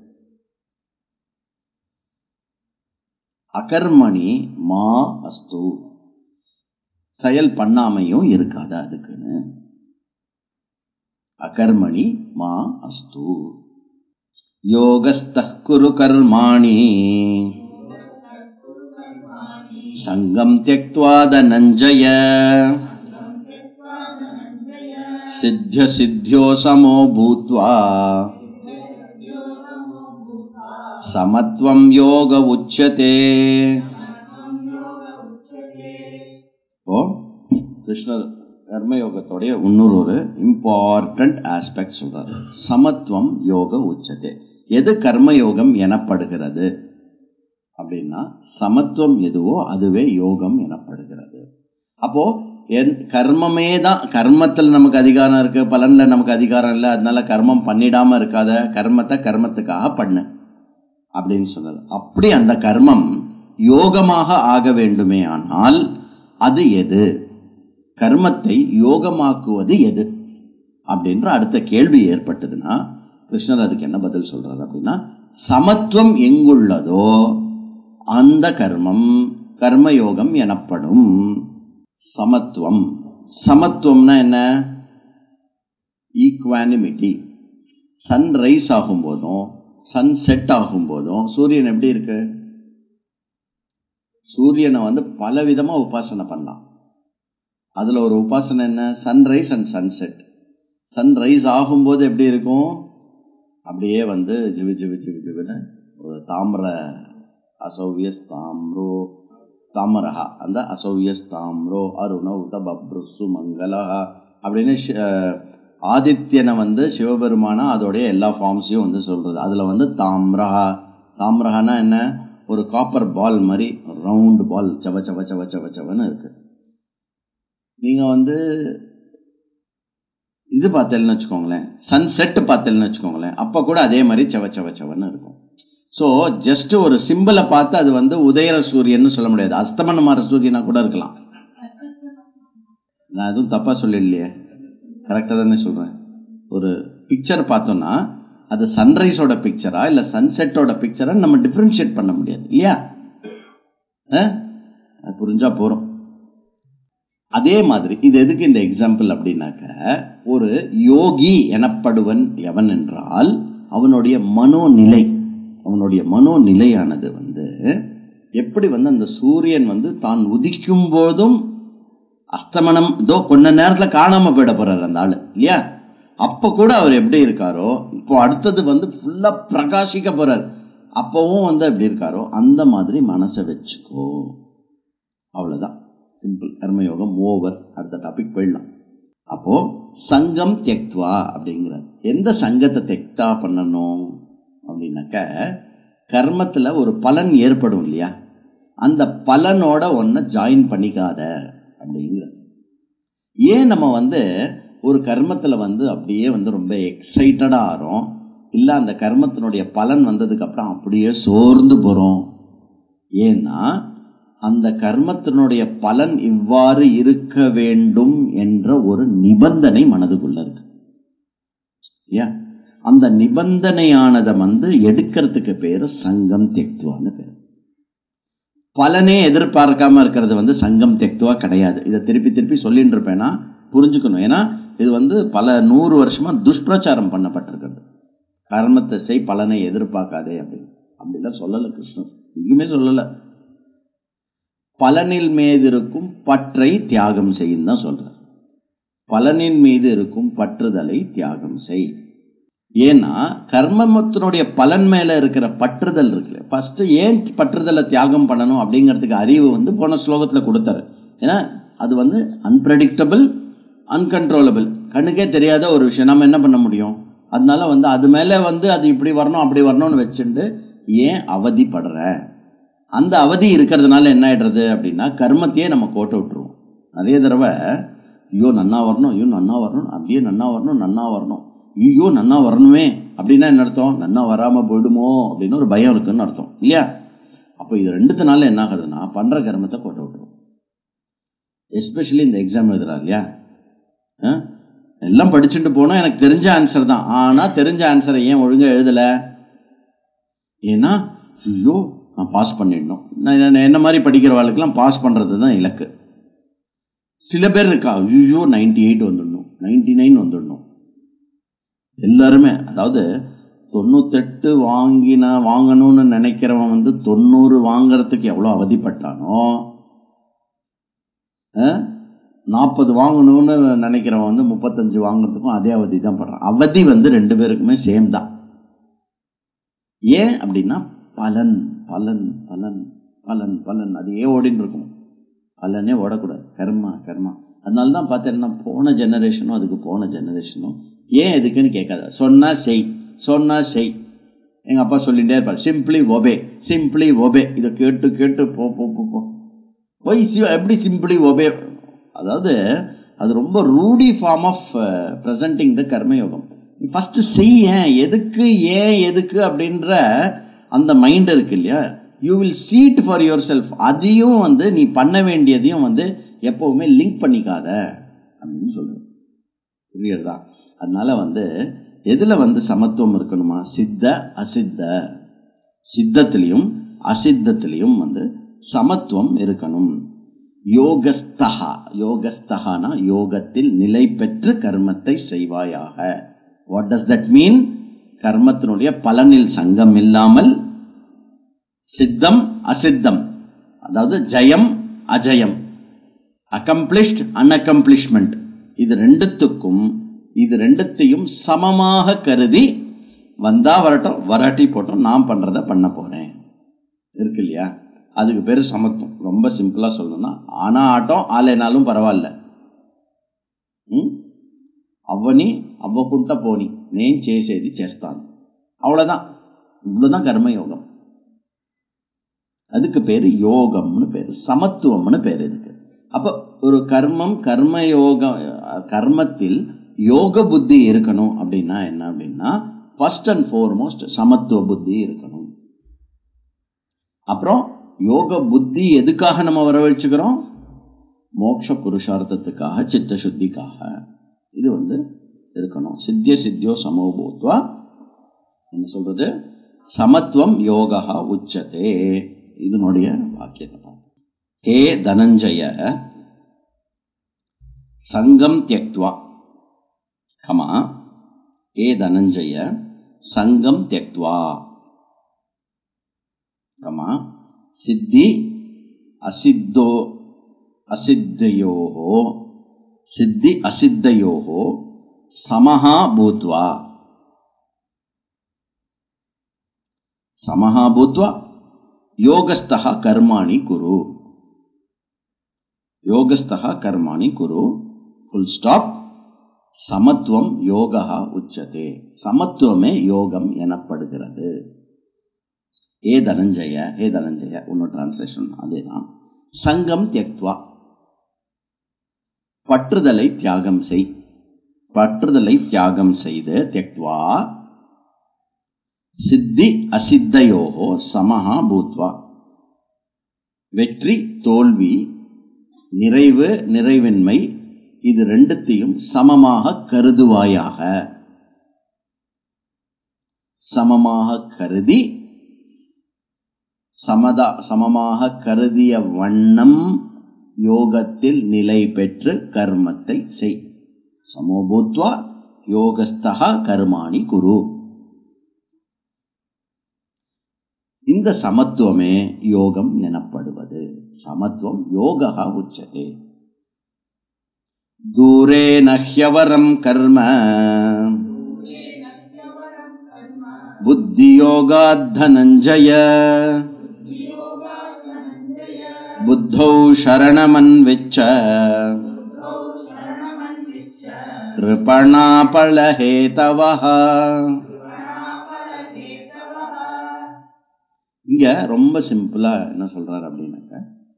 அகர்மணி மா அஸ்து செயல் பண்ணாமையும் இருக்காது அதுக்குன்னு அகர்மணி மா அஸ்து யோகஸ்த குரு கர்மாணி சங்கம் தியக்த்வா தனஞ்சய சித்திய சித்தியோ சமோ பூத்வா சமத்வம் யோக உச்சதே இப்போ கிருஷ்ணர் கர்மயோகத்தோடைய இன்னொரு ஒரு இம்பார்ட்டன்ட் ஆஸ்பெக்ட் சொல்றாரு சமத்துவம் யோக உச்சதே எது கர்மயோகம் எனப்படுகிறது அப்படின்னா சமத்துவம் எதுவோ அதுவே யோகம் எனப்படுகிறது அப்போ என் கர்மமே தான் கர்மத்தில் நமக்கு அதிகாரம் இருக்கு பலன்ல நமக்கு அதிகாரம் இல்லை அதனால கர்மம் பண்ணிடாம இருக்காத கர்மத்தை கர்மத்துக்காக பண்ணு அப்படின்னு சொன்னது அப்படி அந்த கர்மம் யோகமாக ஆக வேண்டுமே ஆனால் அது எது கர்மத்தை யோகமாக்குவது எது அப்படின்ற அடுத்த கேள்வி ஏற்பட்டதுன்னா கிருஷ்ணர் அதுக்கு என்ன பதில் சொல்றாரு அப்படின்னா சமத்துவம் எங்குள்ளதோ அந்த கர்மம் கர்மயோகம் எனப்படும் சமத்துவம் சமத்துவம்னா என்ன ஈக்வானிமிட்டி சன் ரைஸ் ஆகும்போதும் சன் செட் ஆகும்போதும் சூரியன் எப்படி இருக்கு சூரியனை வந்து பல விதமாக உபாசனை பண்ணலாம் அதில் ஒரு உபாசனை என்ன சன்ரைஸ் அண்ட் சன்செட் சன்ரைஸ் ஆகும்போது எப்படி இருக்கும் அப்படியே வந்து ஜிவு ஜிவு ஜிவு ஜிவுன்னு ஒரு தாமிர அசௌவியஸ் தாம்ரோ தாமரஹா அந்த அசௌவியஸ் தாம்ரோ அருண உத பப்ருசு மங்களஹா அப்படின்னு ஷி- அஹ், ஆதித்யனை வந்து சிவபெருமானா அதோடைய எல்லா ஃபார்ம்ஸையும் வந்து சொல்கிறது அதில் வந்து தாம்ரஹா தாம்ரஹானா என்ன ஒரு காப்பர் பால் மாதிரி ரவுண்டு பால் சவ சவ சவ சவ சவன்னு இருக்குது நீங்கள் வந்து இது பார்த்தேன்னு வச்சுக்கோங்களேன் சன்செட் பார்த்தேன்னு வச்சுக்கோங்களேன் அப்போ கூட அதே மாதிரி செவ செவ செவன்னு இருக்கும் ஸோ ஜஸ்ட் ஒரு சிம்பிளை பார்த்து அது வந்து உதயர சூரியன்னு சொல்ல முடியாது அஸ்தமனமார சூரியனா கூட இருக்கலாம் நான் எதுவும் தப்பாக சொல்லிடலையே கரெக்டாக தானே சொல்கிறேன் ஒரு பிக்சர் பார்த்தோன்னா அது சன்ரைஸோட பிக்சரா இல்லை சன்செட்டோட பிக்சரா நம்ம டிஃப்ரென்ஷியேட் பண்ண முடியாது இல்லையா ஆ? அது புரிஞ்சா போகிறோம் அதே மாதிரி இது எதுக்கு இந்த எக்ஸாம்பிள் அப்படின்னாக்க ஒரு யோகி எனப்படுவன் எவன் என்றால் அவனுடைய மனோநிலை அவனுடைய மனோநிலையானது வந்து எப்படி வந்து அந்த சூரியன் வந்து தான் உதிக்கும் போதும் அஸ்தமனம் இதோ கொஞ்ச நேரத்தில் காணாமல் போயிட போறார் அந்த ஆள் இல்லையா அப்போ கூட அவர் எப்படி இருக்காரோ இப்போ அடுத்தது வந்து ஃபுல்லாக பிரகாசிக்க போறார் அப்போவும் வந்து எப்படி இருக்காரோ அந்த மாதிரி மனசை வச்சுக்கோ அவ்வளோதான் சிம்பிள் கர்மயோகம் ஓவர் அடுத்த டாபிக் போயிடலாம் அப்போ சங்கம் தெக்த்வா அப்படிங்கிறார் எந்த சங்கத்தை தெக்தா பண்ணணும் அப்படின்னாக்க கர்மத்தில் ஒரு பலன் ஏற்படும் இல்லையா அந்த பலனோட ஒன்றை ஜாயின் பண்ணிக்காத அப்படிங்கிற ஏன் நம்ம வந்து ஒரு கர்மத்தில் வந்து அப்படியே வந்து ரொம்ப எக்ஸைட்டடாக ஆகிறோம் இல்லை அந்த கர்மத்தினுடைய பலன் வந்ததுக்கப்புறம் அப்படியே சோர்ந்து போகிறோம் ஏன்னா அந்த கர்மத்தினுடைய பலன் இவ்வாறு இருக்க வேண்டும் என்ற ஒரு நிபந்தனை மனதுக்குள்ள இருக்கு இல்லையா அந்த நிபந்தனையானதை வந்து எடுக்கிறதுக்கு பேரு சங்கம் தெக்துவான்னு பேர் பலனே எதிர்பார்க்காம இருக்கிறது வந்து சங்கம் தெக்துவா கிடையாது இதை திருப்பி திருப்பி சொல்லிட்டு இருப்பேன்னா புரிஞ்சுக்கணும் ஏன்னா இது வந்து பல நூறு வருஷமா துஷ்பிரச்சாரம் பண்ணப்பட்டிருக்கிறது கர்மத்தை செய் பலனை எதிர்பார்க்காதே அப்படின்னு அப்படிலாம் சொல்லலை கிருஷ்ணன் எங்கேயுமே சொல்லலை பலனில் மீது இருக்கும் பற்றை தியாகம் செய்யும் தான் சொல்றார் பலனின் மீது இருக்கும் பற்றுதலை தியாகம் செய் ஏன்னா கர்மத்தினுடைய பலன் மேல இருக்கிற பற்றுதல் இருக்குல்ல ஃபர்ஸ்ட் ஏன் பற்றுதலை தியாகம் பண்ணணும் அப்படிங்கிறதுக்கு அறிவு வந்து போன ஸ்லோகத்தில் கொடுத்தாரு ஏன்னா அது வந்து அன்பிரடிக்டபிள் அன்கன்ட்ரோலபிள் கண்ணுக்கே தெரியாத ஒரு விஷயம் நம்ம என்ன பண்ண முடியும் அதனால வந்து அது மேலே வந்து அது இப்படி வரணும் அப்படி வரணும்னு வச்சுட்டு ஏன் அவதிப்படுற அந்த அவதி இருக்கிறதுனால என்ன ஆயிடுறது அப்படின்னா கர்மத்தையே நம்ம கோட்டை விட்டுருவோம் நிறைய தடவை ஐயோ நன்னா வரணும் ஐயோ நன்னா வரணும் அப்படியே நன்னா வரணும் நன்னா வரணும் ஐயோ நன்னா வரணுமே அப்படின்னா என்ன அர்த்தம் நன்னா வராமல் போயிடுமோ அப்படின்னு ஒரு பயம் இருக்குன்னு அர்த்தம் இல்லையா அப்போ இது ரெண்டுத்தினால என்ன ஆகுதுன்னா பண்ணுற கர்மத்தை கோட்டை விட்டுரும் எஸ்பெஷலி இந்த எக்ஸாம் எழுதுறா இல்லையா ஆ? எல்லாம் படிச்சுட்டு போனால் எனக்கு தெரிஞ்ச ஆன்சர் தான் ஆனால் தெரிஞ்ச ஆன்சரை ஏன் ஒழுங்காக எழுதலை ஏன்னா ஐயோ நான் பாஸ் பண்ணிடணும் நான் என்ன- என்ன மாதிரி படிக்கிறவாளுக்கெல்லாம் பாஸ் பண்ணுறது தான் இலக்கு சில பேர் இருக்கா ஐயோ நைன்டி எயிட் வந்துடணும் நைன்டி நைன் வந்துடணும் எல்லாருமே அதாவது தொண்ணூத்தெட்டு வாங்கின வாங்கணும்னு நினைக்கிறவன் வந்து தொண்ணூறு வாங்குறதுக்கு எவ்வளோ அவதிப்பட்டானோ நாற்பது வாங்கணும்னு நினைக்கிறவன் வந்து முப்பத்தஞ்சு வாங்குறதுக்கும் அதே அவதி தான் படுறான் அவதி வந்து ரெண்டு பேருக்குமே சேம் தான் ஏன் அப்படின்னா பலன் பலன் பலன் பலன் பலன் அது ஏன் ஓடின்னு இருக்கும் பலனே ஓடக்கூடாது கர்மா கர்மா அதனால தான் பார்த்தேன்னா போன ஜெனரேஷனும் அதுக்கு போன ஜெனரேஷனும் ஏன் எதுக்குன்னு கேட்காத சொன்னா செய் சொன்னா செய் எங்கள் அப்பா சொல்லிகிட்டே இருப்பார் சிம்பிளி ஒபே சிம்பிளி ஒபே இதை கேட்டு கேட்டு போ போ போ போ போய் சி எப்படி சிம்பிளி ஒபே அதாவது அது ரொம்ப crude form of presenting the கர்மயோகம் நீ ஃபஸ்ட்டு செய்ய எதுக்கு ஏன் எதுக்கு அப்படின்ற அந்த மைண்ட் இருக்கு இல்லையா you will cheat for yourself அதையும் வந்து நீ பண்ண வேண்டியதையும் வந்து எப்போவுமே லிங்க் பண்ணிக்காத அப்படின்னு சொல்கிறேன் புரியுறதா அதனால வந்து எதில் வந்து சமத்துவம் இருக்கணுமா சித்த அசித்த சித்தத்திலையும் அசித்தத்திலையும் வந்து சமத்துவம் இருக்கணும் யோகஸ்தகா யோகஸ்தகானா யோகத்தில் நிலை பெற்று கர்மத்தை செய்வாயாக வாட் டஸ் தட் மீன் கர்மத்தினுடைய பலனில் சங்கம் இல்லாமல் சித்தம் அசித்தம் அதாவது ஜெயம் அஜயம் அக்கம்ப்ளிஷ்ட் அன்அக்கம்ப்ளிஷ்மெண்ட் இது ரெண்டுத்துக்கும் இது ரெண்டுத்தையும் சமமாக கருதி வந்தா வரட்டும் வராட்டி போட்டோம் நான் பண்றத பண்ண போறேன் இருக்கு இல்லையா அதுக்கு பேர் சமத்துவம் ரொம்ப சிம்பிளா சொல்லணும்னா ஆனா ஆட்டம் ஆலைனாலும் பரவாயில்ல ఉం? అవ్వని అవ్వకుంటా పోని నేను చేసేది చేస్తాను அவ்வளோதான் இவ்வளோதான் கர்மயோகம் அதுக்கு பேர் யோகம்னு பேர் சமத்துவம்னு பேர் இதுக்கு அப்போ ஒரு கர்மம் கர்மயோகம் கர்மத்தில் யோக புத்தி இருக்கணும் அப்படின்னா என்ன அப்படின்னா ஃபர்ஸ்ட் அண்ட் ஃபோர்மோஸ்ட் சமத்துவ புத்தி இருக்கணும் அப்புறம் யோக புத்தி எதுக்காக நம்ம வரவழைச்சுக்கிறோம் மோட்ச புருஷார்த்தத்துக்காக சித்த சுத்திக்காக இது வந்து இருக்கணும் சித்திய சித்தியோ சமோபூத்வா என்ன சொல்றது சமத்துவம் யோகா உச்சதே இதனுடைய வாக்கியத்தை பார்ப்போம் ஹே தனஞ்சய சங்கம் தியக்துவா கமா ஹே தனஞ்சய சங்கம் தியக்துவா கமா சித்தி அசித்தோ असिद्धयोः सिद्धि असिद्धयोः समः भूत्वा समः भूत्वा योगस्थः कर्माणि कुरु योगस्थः कर्माणि कुरु फुल स्टाप சமத்துவம் யோகா உச்சதே சமத்துவமே யோகம் எனப்படுகிறது ஏ தனஞ்சய ஏ தனஞ்சய உன்னோட டிரான்ஸ்லேஷன் அதேதான் சங்கம் தியக்துவா பற்றுதலை தியாகம் செய் பற்றுதலை தியாகம் செய்து தியக்துவா சித்தி அசித்தையோகோ சமஹா பூத்வா வெற்றி தோல்வி நிறைவு நிறைவின்மை இது ரெண்டுத்தையும் சமமாக கருதுவாயாக சமமாக கருதி சமதா சமமாக கருதிய வண்ணம் யோகத்தில் நிலை பெற்று கர்மத்தை செய் சமோபூத்வா யோகஸ்தகா கர்மாணி குரு இந்த சமத்துவமே யோகம் எனப்படுவது சமத்துவம் யோகா உச்சதே தூரே நஹ்யவரம் கர்ம बुद्धियोगात् धनञ्जय बुद्धौ शरणमन्विच्छ कृपणापलहेतवः இங்க ரொம்ப சிம்பிளா என்ன சொல்றாரு அப்படின்னாக்க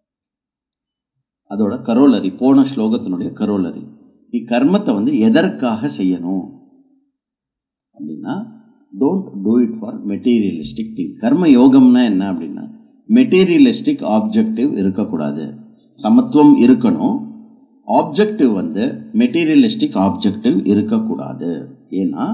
அதோட கரோலரி போன ஸ்லோகத்தினுடைய கரோலரி நீ கர்மத்தை வந்து எதற்காக செய்யணும் அப்படின்னா don't do it for materialistic thing கர்ம யோகம்னா என்ன அப்படின்னா மெட்டீரியலிஸ்டிக் ஆப்ஜெக்டிவ் இருக்கக்கூடாது சமத்துவம் இருக்கணும் ஆப்ஜெக்டிவ் வந்து மெட்டீரியலிஸ்டிக் ஆப்ஜெக்டிவ் இருக்கக்கூடாது ஏன்னா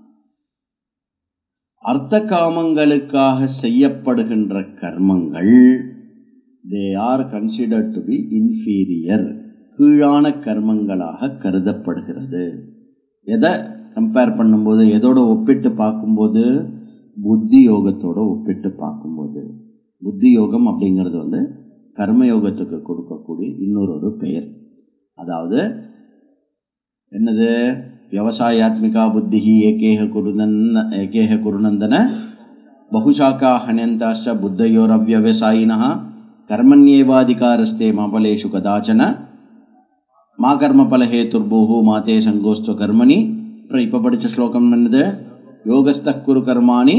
அர்த்த காமங்களுக்காக செய்யப்படுகின்ற கர்மங்கள் they are considered to be inferior கீழான கர்மங்களாக கருதப்படுகிறது எதை கம்பேர் பண்ணும்போது எதோட ஒப்பிட்டு பார்க்கும்போது புத்தி யோகத்தோட ஒப்பிட்டு பார்க்கும்போது புத்தி யோகம் அப்படிங்கிறது வந்து கர்மயோகத்துக்கு கொடுக்கக்கூடிய இன்னொரு ஒரு பெயர் அதாவது என்னது விவசாயாத்மிகா புத்தி ஏகேக குருநன் ஏகேக குருநந்தன பகுசாக்கா ஹன்யந்தாச்ச புத்தயோரவ்யவசாயினः கர்மண்யேவாதிகாரஸ்தே மாபலேஷு கதாச்சன மா கர்மபலஹேதுர்பூஹு மாதே சங்கோஸ்துவ கர்மணி அப்புறம் இப்போ படித்த ஸ்லோகம் என்னது யோகஸ்த குரு கர்மாணி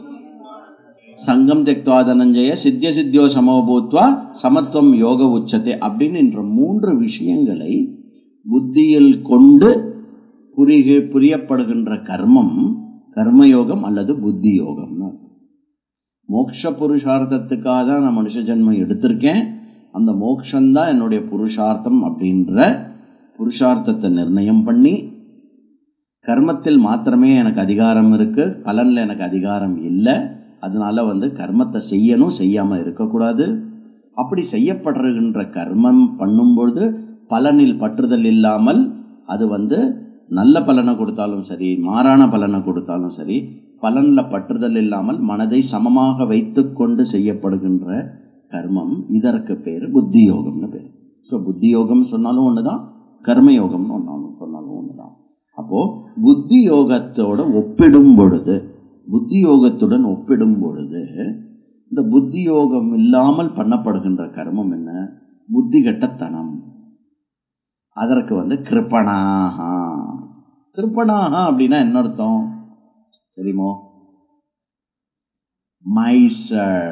சங்கம் தெக்துவா தனஞ்சய சித்திய சித்தியோ சமோபூத்வா சமத்துவம் யோக உச்சத்தை அப்படின்னு என்ற மூன்று விஷயங்களை புத்தியில் கொண்டு புரிக புரியப்படுகின்ற கர்மம் கர்மயோகம் அல்லது புத்தி யோகம்னு அர்த்தம். மோக்ஷ புருஷார்த்தத்துக்காக தான் நான் மனுஷ ஜென்மம் எடுத்திருக்கேன் அந்த மோக்ஷந்தான் என்னுடைய புருஷார்த்தம் அப்படின்ற புருஷார்த்தத்தை நிர்ணயம் பண்ணி கர்மத்தில் மாத்திரமே எனக்கு அதிகாரம் இருக்கு பலன்ல எனக்கு அதிகாரம் இல்லை அதனால வந்து கர்மத்தை செய்யணும் செய்யாம இருக்கக்கூடாது அப்படி செய்யப்படுகின்ற கர்மம் பண்ணும்பொழுது பலனில் பற்றுதல் இல்லாமல் அது வந்து நல்ல பலனை கொடுத்தாலும் சரி மாறான பலனை கொடுத்தாலும் சரி பலன்ல பற்றுதல் இல்லாமல் மனதை சமமாக வைத்துக்கொண்டு செய்யப்படுகின்ற கர்மம் இதற்கு பேர் புத்தி யோகம்னு பேர் ஸோ புத்தி யோகம் சொன்னாலும் ஒண்ணுதான் கர்மயோகம்னு ஒன்னாலும் சொன்னாலும் ஒண்ணுதான் அப்போ புத்தி யோகத்தோட ஒப்பிடும் பொழுது புத்தி யோகத்துடன் ஒப்பிடும் பொழுது இந்த புத்தி யோகம் இல்லாமல் பண்ணப்படுகின்ற கர்மம் என்ன புத்தி கெட்டத்தனம் அதற்கு வந்து கிருப்பணாகா கிருப்பணாகா அப்படின்னா என்ன அர்த்தம் தெரியுமோ மைசர்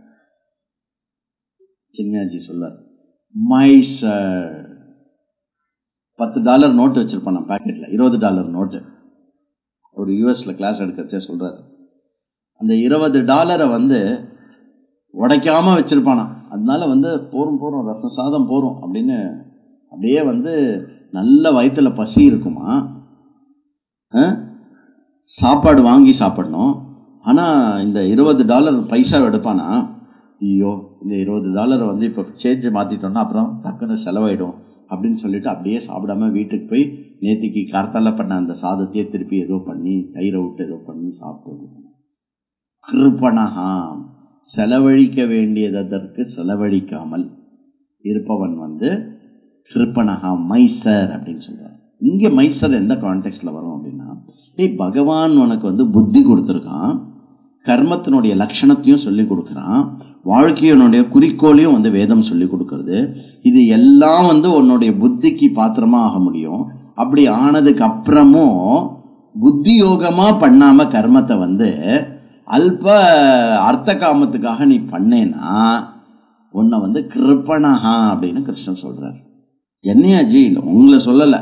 சின்மயாஜி சொல்லார் மைசர் பத்து டாலர் நோட்டு வச்சிருப்பான் நான் பாக்கெட்ல இருபது டாலர் நோட்டு ஒரு யூஎஸ்ல கிளாஸ் எடுக்கிறச்சே சொல்றாரு அந்த இருபது டாலரை வந்து உடைக்காம வச்சிருப்பானாம் அதனால வந்து போரும் போரும் ரசம் சாதம் போரும் அப்படின்னு அப்படியே வந்து நல்ல வயிற்றுல பசி இருக்குமா ஆ? சாப்பாடு வாங்கி சாப்பிடணும் ஆனால் இந்த இருபது டாலர் பைசா எடுப்பானா ஐயோ இந்த இருபது டாலரை வந்து இப்போ சேஞ்ச் மாற்றிட்டோம்னா அப்புறம் டக்குன்னு செலவாயிடும் அப்படின்னு சொல்லிட்டு அப்படியே சாப்பிடாம வீட்டுக்கு போய் நேத்திக்கு கார்த்தால பண்ண அந்த சாதத்தையே திருப்பி ஏதோ பண்ணி தயிரை விட்டு ஏதோ பண்ணி சாப்பிட்டு கிருப்பணகா செலவழிக்க வேண்டியதற்கு செலவழிக்காமல் இருப்பவன் வந்து கிருப்பணகா மைசர் அப்படின்னு சொல்றாரு இங்கே மைசர் எந்த கான்டெக்ட்ல வரும் அப்படின்னா ஏய் பகவான் உனக்கு வந்து புத்தி கொடுத்துருக்கான் கர்மத்தினுடைய லட்சணத்தையும் சொல்லி கொடுக்குறான் வாழ்க்கையினுடைய குறிக்கோளையும் வந்து வேதம் சொல்லி கொடுக்கறது இது எல்லாம் வந்து உன்னுடைய புத்திக்கு பாத்திரமா ஆக முடியும் அப்படி ஆனதுக்கு அப்புறமும் புத்தி யோகமா பண்ணாம கர்மத்தை வந்து அல்ப அர்த்த காமத்துக்காக நீ பண்ணேன்னா உன்னை வந்து கிருப்பணஹா அப்படின்னு கிருஷ்ணன் சொல்றார் என்னையாஜி இல்லை உங்களை சொல்லலை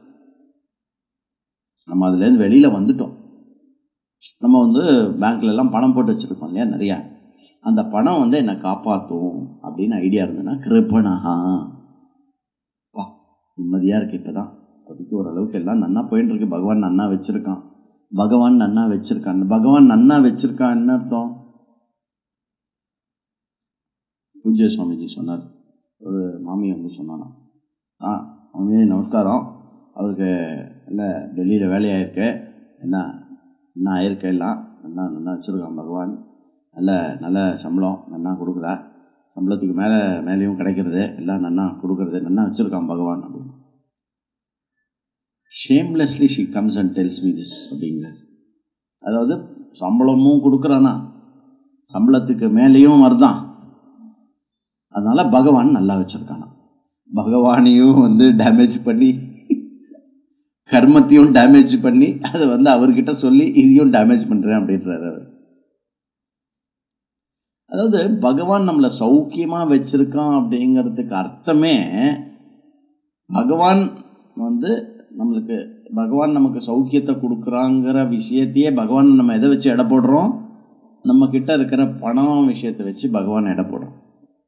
நம்ம அதுலேருந்து வெளியில வந்துட்டோம் நம்ம வந்து பேங்க்ல எல்லாம் பணம் போட்டு வச்சிருக்கோம் இல்லையா நிறையா அந்த பணம் வந்து என்னை காப்பாற்றும் அப்படின்னு ஐடியா இருந்ததுன்னா கிருப்பணஹா வா நிம்மதியாக இருக்கு இப்போதான் இப்போதைக்கு ஓரளவுக்கு எல்லாம் நன்னா போயிட்டு இருக்கு பகவான் நன்னா வச்சிருக்கான் பகவான் நன்னா வச்சிருக்கான் பகவான் நன்னா வச்சிருக்கான் என்ன அர்த்தம் பூஜ்ய சுவாமிஜி சொன்னார் ஒரு மாமி வந்து சொன்னானா ஆ மாமி நமஸ்காரம் அவருக்கு இல்லை டெல்லியில் வேலையாயிருக்கு என்ன என்ன ஆயிருக்கு எல்லாம் நல்லா நல்லா வச்சுருக்கான் பகவான் நல்ல நல்ல சம்பளம் நல்லா கொடுக்குறா சம்பளத்துக்கு மேலே மேலேயும் கிடைக்கிறது எல்லாம் நன்னா கொடுக்கறது நன்னா வச்சுருக்கான் பகவான் அப்படின்னு shamelessly she comes and tells me this அப்படிங்கிறார் அதாவது சம்பளமும் கொடுக்குறானா சம்பளத்துக்கு மேலேயும் வருதான் அதனால பகவான் நல்லா வச்சிருக்கானா பகவானையும் வந்து டேமேஜ் பண்ணி கர்மத்தையும் டேமேஜ் பண்ணி அதை வந்து அவர்கிட்ட சொல்லி இதையும் டேமேஜ் பண்றேன் அப்படின்றாரு அவர் அதாவது பகவான் நம்மளை சௌக்கியமா வச்சிருக்கான் அப்படிங்கிறதுக்கு அர்த்தமே பகவான் வந்து நம்மளுக்கு பகவான் நமக்கு சௌக்கியத்தை கொடுக்குறாங்கிற விஷயத்தையே பகவான் நம்ம எதை வச்சு எடை போடுறோம் நம்ம கிட்ட இருக்கிற பணம் விஷயத்தை வச்சு பகவான் எடை போடுறோம்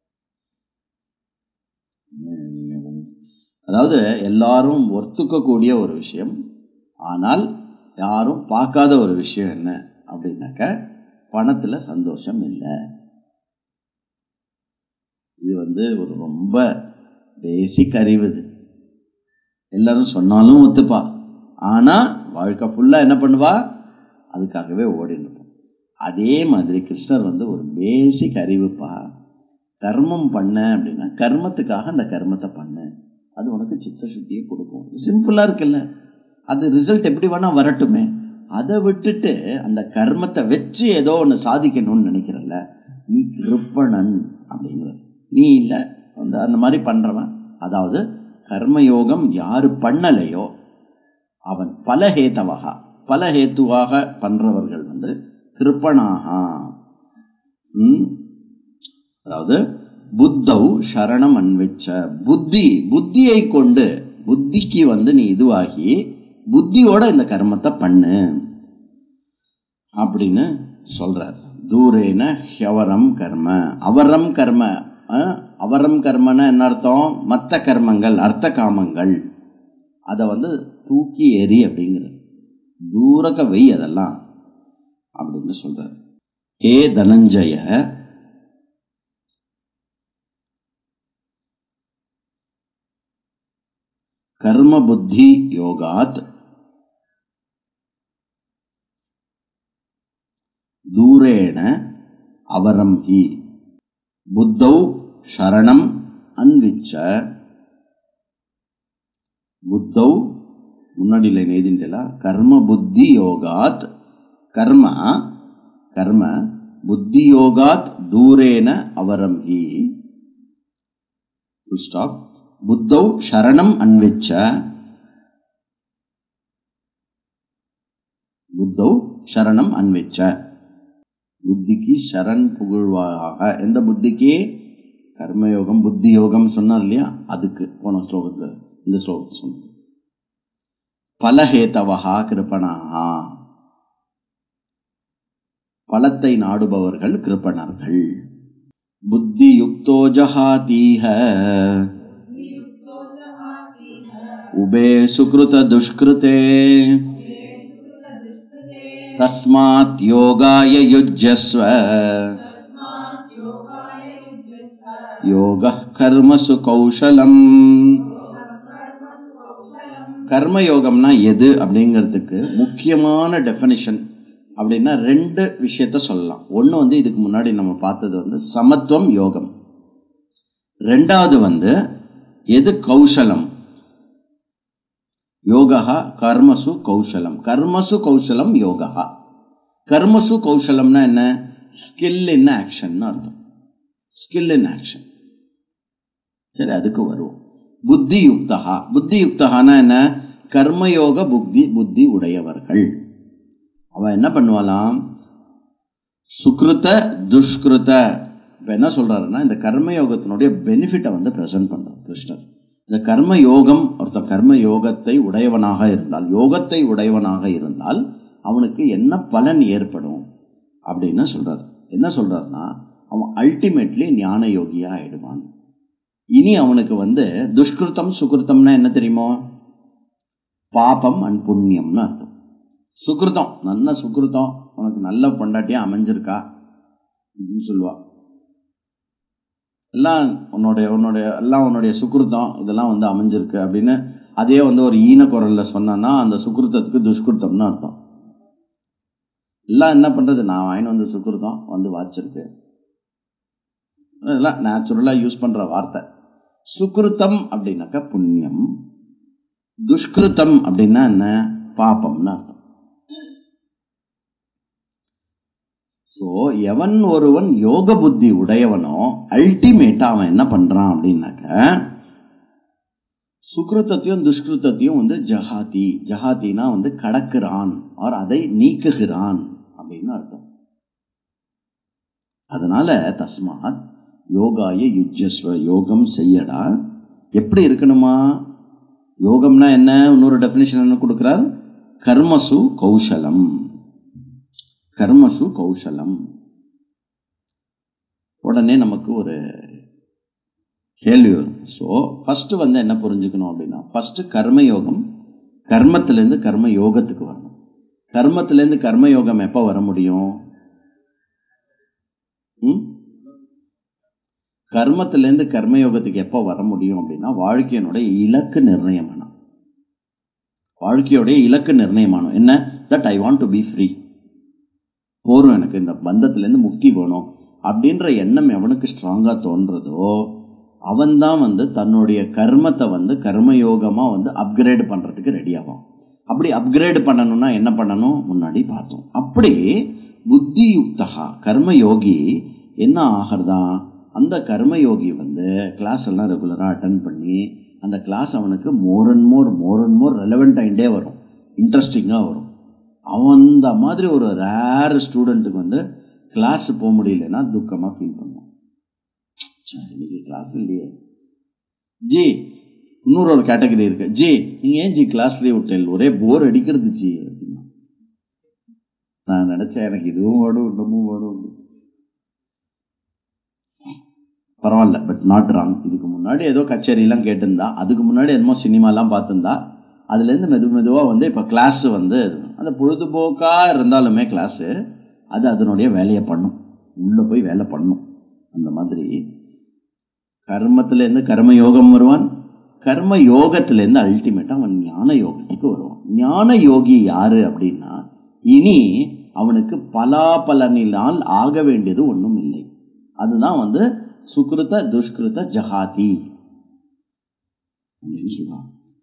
அதாவது எல்லாரும் ஒத்துக்கக்கூடிய ஒரு விஷயம் ஆனால் யாரும் பார்க்காத ஒரு விஷயம் என்ன அப்படின்னாக்க பணத்தில் சந்தோஷம் இல்லை இது வந்து ஒரு ரொம்ப பேசிக் அறிவு இது எல்லாரும் சொன்னாலும் ஒத்துப்பா ஆனால் வாழ்க்கை ஃபுல்லாக என்ன பண்ணுவா அதுக்காகவே ஓடின்னு அதே மாதிரி கிருஷ்ணர் வந்து ஒரு பேசிக் அறிவுப்பா கர்மம் பண்ண அப்படின்னா கர்மத்துக்காக அந்த கர்மத்தை பண்ணு அது உனக்கு சித்த சுத்தியை கொடுக்கும் சிம்பிளாக இருக்குல்ல அது ரிசல்ட் எப்படி வேணால் வரட்டுமே அதை விட்டுட்டு அந்த கர்மத்தை வச்சு ஏதோ ஒன்று சாதிக்கணும்னு நினைக்கிறல்ல நீ கிருப்பணன் அப்படிங்கிற நீ இல்லை அந்த அந்த மாதிரி பண்ணுறவன் அதாவது கர்மயோகம் யார் பண்ணலையோ அவன் பல ஹேத்தவகா பல ஹேத்துவாக பண்ணுறவர்கள் வந்து கிருப்பணாகா அதாவது புத்தவ் சரணம் அன்விச்ச புத்தி புத்தியை கொண்டு புத்திக்கு வந்து நீ இதுவாகி புத்தியோட இந்த கர்மத்தை பண்ணு அப்படின்னு சொல்றார் தூரேன ஹவரம் கர்ம அவரம் கர்ம அவரம் கர்மன்னா என்ன அர்த்தம் மற்ற கர்மங்கள் அர்த்த காமங்கள் அதை வந்து தூக்கி எறி அப்படிங்கிற தூரக்க வை அதெல்லாம் அப்படின்னு சொல்றார் ஏ தனஞ்சய கர்ம புத்தி யோகாத் தூரேண அவரம் ஹி புத்தௌ சரணம் அன்விச்ச புத்தௌ முன்னாடி லைன் எழுதிட்டல கர்ம புத்தி யோகாத் கர்ம கர்ம புத்தி யோகாத் தூரேன அவரம் ஹி ஸ்டாப் புத்தௌ சரணம் அன்விச்ச புத்தௌ சரணம் அன்விச்ச புத்திக்கு சரண் புகழ்வாக எந்த புத்திக்கு கர்மயோகம் புத்தி யோகம் சொன்னார் இல்லையா அதுக்கு போன ஸ்லோகத்தில் இந்த ஸ்லோகத்தில் சொன்னது பலஹேத்தவஹா கிருப்பணாகா பலத்தை நாடுபவர்கள் கிருப்பணர்கள் புத்தி யுக்தோ ஜஹாதீஹ உபே சுகிருத துஷ்கிருதே தஸ்மாத் யோகாய யுஜ்யஸ்வ யோக கர்மசு கௌஷலம் கர்மயோகம்னா எது அப்படிங்கிறதுக்கு முக்கியமான டெஃபனிஷன் அப்படின்னா ரெண்டு விஷயத்த சொல்லலாம் ஒன்று வந்து இதுக்கு முன்னாடி நம்ம பார்த்தது வந்து சமத்துவம் யோகம் ரெண்டாவது வந்து எது கௌஷலம் யோகா கர்மசு கௌஷலம் கர்மசு கௌஷலம் யோகா கர்மசு கௌஷலம்னா என்ன ஸ்கில் இன் ஆக்ஷன் அர்த்தம் ஸ்கில் இன் ஆக்ஷன் சரி அதுக்கு வருவோம் புத்தி யுக்தகா புத்தி யுக்தகானா என்ன கர்மயோக புத்தி புத்தி உடையவர்கள் அவன் என்ன பண்ணுவாளாம் சுக்ருத துஷ்கிருத இப்போ என்ன சொல்றாருன்னா இந்த கர்மயோகத்தினுடைய பெனிஃபிட்டை வந்து ப்ரெசென்ட் பண்றார் கிருஷ்ணர் இந்த கர்ம யோகம் ஒருத்தன் கர்ம யோகத்தை உடையவனாக இருந்தால் யோகத்தை உடையவனாக இருந்தால் அவனுக்கு என்ன பலன் ஏற்படும் அப்படின்னு சொல்றார் என்ன சொல்றாருன்னா அவன் அல்டிமேட்லி ஞான யோகியா ஆயிடுவான் இனி அவனுக்கு வந்து துஷ்கிருத்தம் சுகிருத்தம்னா என்ன தெரியுமோ பாபம் அண்ட் புண்ணியம்னு அர்த்தம் சுகிருத்தம் நல்ல சுகிருத்தம் உனக்கு நல்ல பொண்டாட்டியா அமைஞ்சிருக்கா அப்படின்னு சொல்லுவா எல்லாம் உன்னுடைய உன்னுடைய எல்லாம் உன்னுடைய சுக்கிருத்தம் இதெல்லாம் வந்து அமைஞ்சிருக்கு அப்படின்னு அதே வந்து ஒரு ஈன குரல்ல சொன்னான்னா அந்த சுக்கிருத்தத்துக்கு துஷ்கிருத்தம்னு அர்த்தம் எல்லாம் என்ன பண்றது நான் வாங்கிட்டு வந்து சுக்கிருத்தம் வந்து வாச்சிருக்கு இதெல்லாம் நேச்சுரலாக யூஸ் பண்ற வார்த்தை சுக்கிருத்தம் அப்படின்னாக்கா புண்ணியம் துஷ்கிருத்தம் அப்படின்னா என்ன பாப்பம்னு அர்த்தம் ஸோ எவன் ஒருவன் யோக புத்தி உடையவனோ அல்டிமேட்டா அவன் என்ன பண்றான் அப்படின்னாக்க சுக்ருத்தத்தையும் துஷ்கிருத்தத்தையும் வந்து ஜஹாதி ஜஹாத்தினா வந்து கடக்குறான் ஆர் அதை நீக்குகிறான் அப்படின்னு அர்த்தம் அதனால தஸ்மாத் யோகாய யுஜஸ்வ யோகம் செய்யடா எப்படி இருக்கணுமா யோகம்னா என்ன இன்னொரு டெஃபினேஷன் என்ன கொடுக்கிறார் கர்மசு கௌசலம் கர்மசு கௌசலம் உடனே நமக்கு ஒரு கேள்வி வரும் ஸோ ஃபஸ்ட்டு வந்து என்ன புரிஞ்சுக்கணும் அப்படின்னா ஃபஸ்ட்டு கர்மயோகம் கர்மத்திலேருந்து கர்ம யோகத்துக்கு வரணும் கர்மத்திலேருந்து கர்ம யோகம் எப்போ வர முடியும் ம் கர்மத்திலேருந்து கர்மயோகத்துக்கு எப்போ வர முடியும் அப்படின்னா வாழ்க்கையினுடைய இலக்கு நிர்ணயம் வேணும் வாழ்க்கையோடைய இலக்கு நிர்ணயமானோம் என்ன that I want to be free போரும் எனக்கு இந்த பந்தத்திலேருந்து முக்தி வேணும் அப்படின்ற எண்ணம் எவனுக்கு ஸ்ட்ராங்காக தோன்றதோ அவன்தான் வந்து தன்னுடைய கர்மத்தை வந்து கர்மயோகமாக வந்து அப்கிரேட் பண்ணுறதுக்கு ரெடி ஆகும் அப்படி அப்கிரேட் பண்ணணும்னா என்ன பண்ணணும் முன்னாடி பார்த்தோம் அப்படி புத்தி யுக்தகா கர்மயோகி என்ன ஆகிறதா அந்த கர்மயோகி வந்து கிளாஸ் எல்லாம் ரெகுலராக அட்டன் பண்ணி அந்த கிளாஸ் அவனுக்கு more and more more and more relevant ஆகிட்டே வரும் இன்ட்ரெஸ்டிங்காக வரும் அவன் அந்த மாதிரி ஒரு ரேர் ஸ்டூடெண்ட்டுக்கு வந்து கிளாஸ் போக முடியலன்னா துக்கமாக ஃபீல் பண்ணுவான் ச்சே, இன்னைக்கு கிளாஸ் இல்லையே ஜி இன்னொரு ஒரு கேட்டகரி இருக்கு ஜி நீங்கள் ஏன் ஜி கிளாஸ்லேயே விட்டேன் ஒரே போர் அடிக்கிறது ஜி அப்படின்னா நான் நினச்சேன் எனக்கு இதுவும் வேணும் இன்னமும் வேணும் பரவாயில்ல பட் நாட் ராங் இதுக்கு முன்னாடி ஏதோ கச்சேரியெல்லாம் கேட்டிருந்தா அதுக்கு முன்னாடி என்னமோ சினிமாலாம் பார்த்துருந்தா அதுலேருந்து மெது மெதுவாக வந்து இப்போ கிளாஸ் வந்து அந்த பொழுதுபோக்காக இருந்தாலுமே கிளாஸு அது அதனுடைய வேலையை பண்ணும் உள்ளே போய் வேலை பண்ணும் அந்த மாதிரி கர்மத்திலேருந்து கர்ம யோகம் வருவான் கர்ம யோகத்திலேருந்து அல்டிமேட்டாக அவன் ஞான யோகத்துக்கு வருவான் ஞான யோகி யாரு அப்படின்னா இனி அவனுக்கு பலாபலனினால் ஆக வேண்டியது ஒன்றும் இல்லை அதுதான் வந்து சுக்ருத துஷ்கிருத ஜஹாதி அப்படின்னு சொல்றான்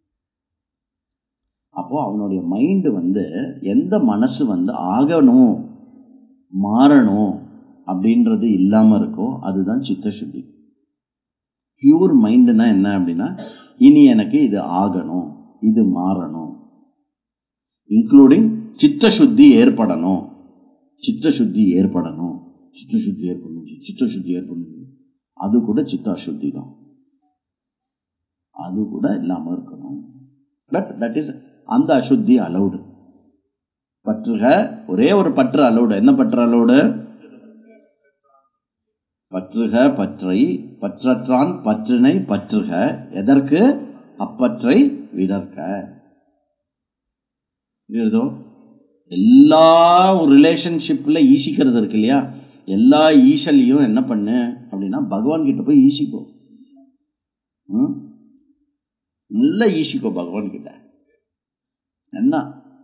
அப்போ அவனுடைய மைண்டு வந்து எந்த மனசு வந்து ஆகணும் மாறணும் அப்படின்றது இல்லாமல் இருக்கோ அதுதான் சித்த சுத்தி பியூர் மைண்டுனா என்ன அப்படின்னா இனி எனக்கு இது ஆகணும் இது மாறணும் இன்க்ளூடிங் சித்த சுத்தி ஏற்படணும் சித்த சுத்தி ஏற்படணும் சித்த சுத்தி ஏற்படணும் சித்த சுத்தி ஏற்படணும் அது கூட சித்த அசுத்தி தான் அது கூட இல்லாமல் இருக்கணும் பட் தட் இஸ் அந்த அசுத்தி அலௌடு பற்றுக ஒரே ஒரு பற்று அலௌடு என்ன பற்று அலௌடு பற்றுக பற்றை பற்றற்றான் பற்றினை பற்றுக எதற்கு அப்பற்றை விடற்க புரியுறதோ எல்லா ரிலேஷன்ஷிப்பில் ஈசிக்கிறது இருக்கு இல்லையா எல்லா ஈசலையும் என்ன பண்ணு அப்படின்னா பகவான் கிட்ட போய் ஈசிக்கோ ம்? நல்லா ஈசிக்கோ பகவான் கிட்ட என்ன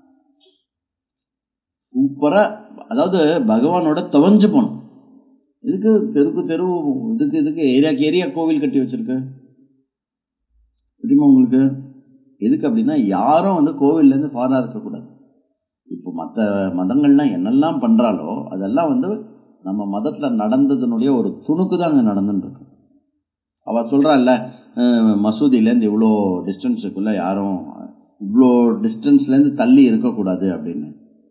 சூப்பரா அதாவது பகவானோட துவஞ்சு போகணும் இதுக்கு தெருக்கு தெரு இதுக்கு இதுக்கு ஏரியாக்கு ஏரியா கோவில் கட்டி வச்சிருக்கு தெரியுமா உங்களுக்கு எதுக்கு அப்படின்னா யாரும் வந்து கோவில்லேருந்து ஃபாராக இருக்கக்கூடாது இப்போ மற்ற மதங்கள்லாம் என்னெல்லாம் பண்ணுறாலோ அதெல்லாம் வந்து நம்ம மதத்தில் நடந்ததுனுடைய ஒரு துணுக்கு தான் அங்கே நடந்துன்னு இருக்கு அவள் சொல்கிறாள்ல மசூதியிலேருந்து இவ்வளோ டிஸ்டன்ஸுக்குள்ளே யாரும் இவ்வளோ டிஸ்டன்ஸ்லேருந்து தள்ளி இருக்கக்கூடாது அப்படின்னு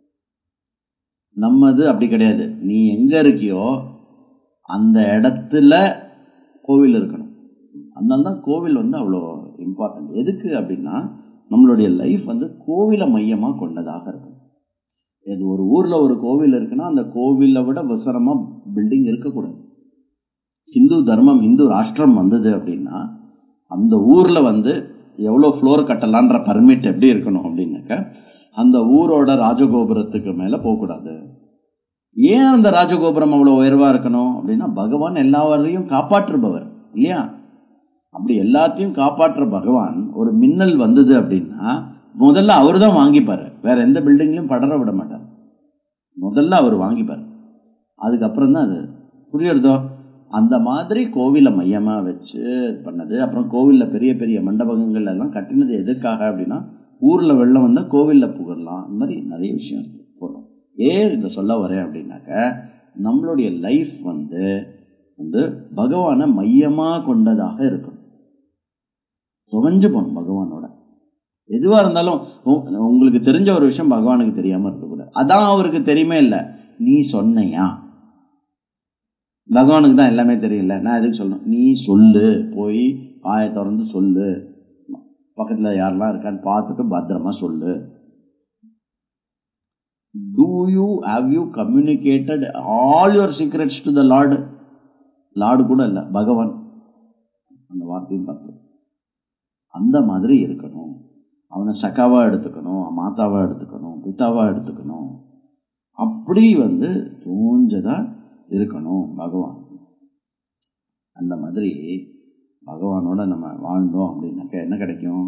நம்மது அப்படி கிடையாது நீ எங்கே இருக்கியோ அந்த இடத்துல கோவில் இருக்கணும் அதனால தான் கோவில் வந்து அவ்வளோ இம்பார்ட்டன்ட் எதுக்கு அப்படின்னா நம்மளுடைய லைஃப் வந்து கோவிலை மையமாக கொண்டதாக இருக்கும் இது ஒரு ஊரில் ஒரு கோவில் இருக்குன்னா அந்த கோவிலை விட விசரமாக பில்டிங் இருக்கக்கூடாது ஹிந்து தர்மம் இந்து ராஷ்டிரம் வந்தது அப்படின்னா அந்த ஊரில் வந்து எவ்வளோ ஃப்ளோர் கட்டலான்ற பர்மிட் எப்படி இருக்கணும் அப்படின்னாக்க அந்த ஊரோட ராஜகோபுரத்துக்கு மேலே போகக்கூடாது ஏன் அந்த ராஜகோபுரம் அவ்வளோ உயர்வாக இருக்கணும் அப்படின்னா பகவான் எல்லாவரையும் காப்பாற்றுபவர் இல்லையா அப்படி எல்லாத்தையும் காப்பாற்ற பகவான் ஒரு மின்னல் வந்தது அப்படின்னா முதல்ல அவர் தான் வாங்கிப்பார் வேற எந்த பில்டிங்லையும் படர விட மாட்டார் முதல்ல அவர் வாங்கிப்பார் அதுக்கப்புறம் தான் அது புரியுறதோ அந்த மாதிரி கோவிலை மையமாக வச்சு இது பண்ணது அப்புறம் கோவிலில் பெரிய பெரிய மண்டபங்கள் எல்லாம் கட்டினது எதுக்காக அப்படின்னா ஊரில் வெள்ளம் வந்தால் கோவிலில் புகழலாம் இந்த மாதிரி நிறைய விஷயம் இருக்குது போட்டோம் ஏன் இதை சொல்ல வரேன் அப்படின்னாக்க நம்மளுடைய லைஃப் வந்து வந்து பகவானை மையமாக கொண்டதாக இருக்கணும் துவஞ்சு போகணும் பகவானோட எதுவாக இருந்தாலும் உ- உங்களுக்கு தெரிஞ்ச ஒரு விஷயம் பகவானுக்கு தெரியாமல் இருக்கக்கூடாது அதான் அவருக்கு தெரியுமே இல்லை நீ சொன்னையா பகவானுக்கு தான் எல்லாமே தெரியல நான் எதுக்கு சொல்லணும் நீ சொல்லு போய் வாயை திறந்து சொல்லு பக்கத்தில் யாரெல்லாம் இருக்கான்னு பார்த்துட்டு பத்திரமா சொல்லு do you have you communicated all your secrets to the lord lord கூட இல்லை பகவான் அந்த வார்த்தையும் தப்பு அந்த மாதிரி இருக்கணும் அவனை சக்காவா எடுத்துக்கணும் மாதாவா எடுத்துக்கணும் பிதாவா எடுத்துக்கணும் அப்படி வந்து தோஞ்சதா இருக்கணும் பகவான் அந்த மாதிரி பகவானோட நம்ம வாழ்ந்தோம் அப்படின்னாக்க என்ன கிடைக்கும்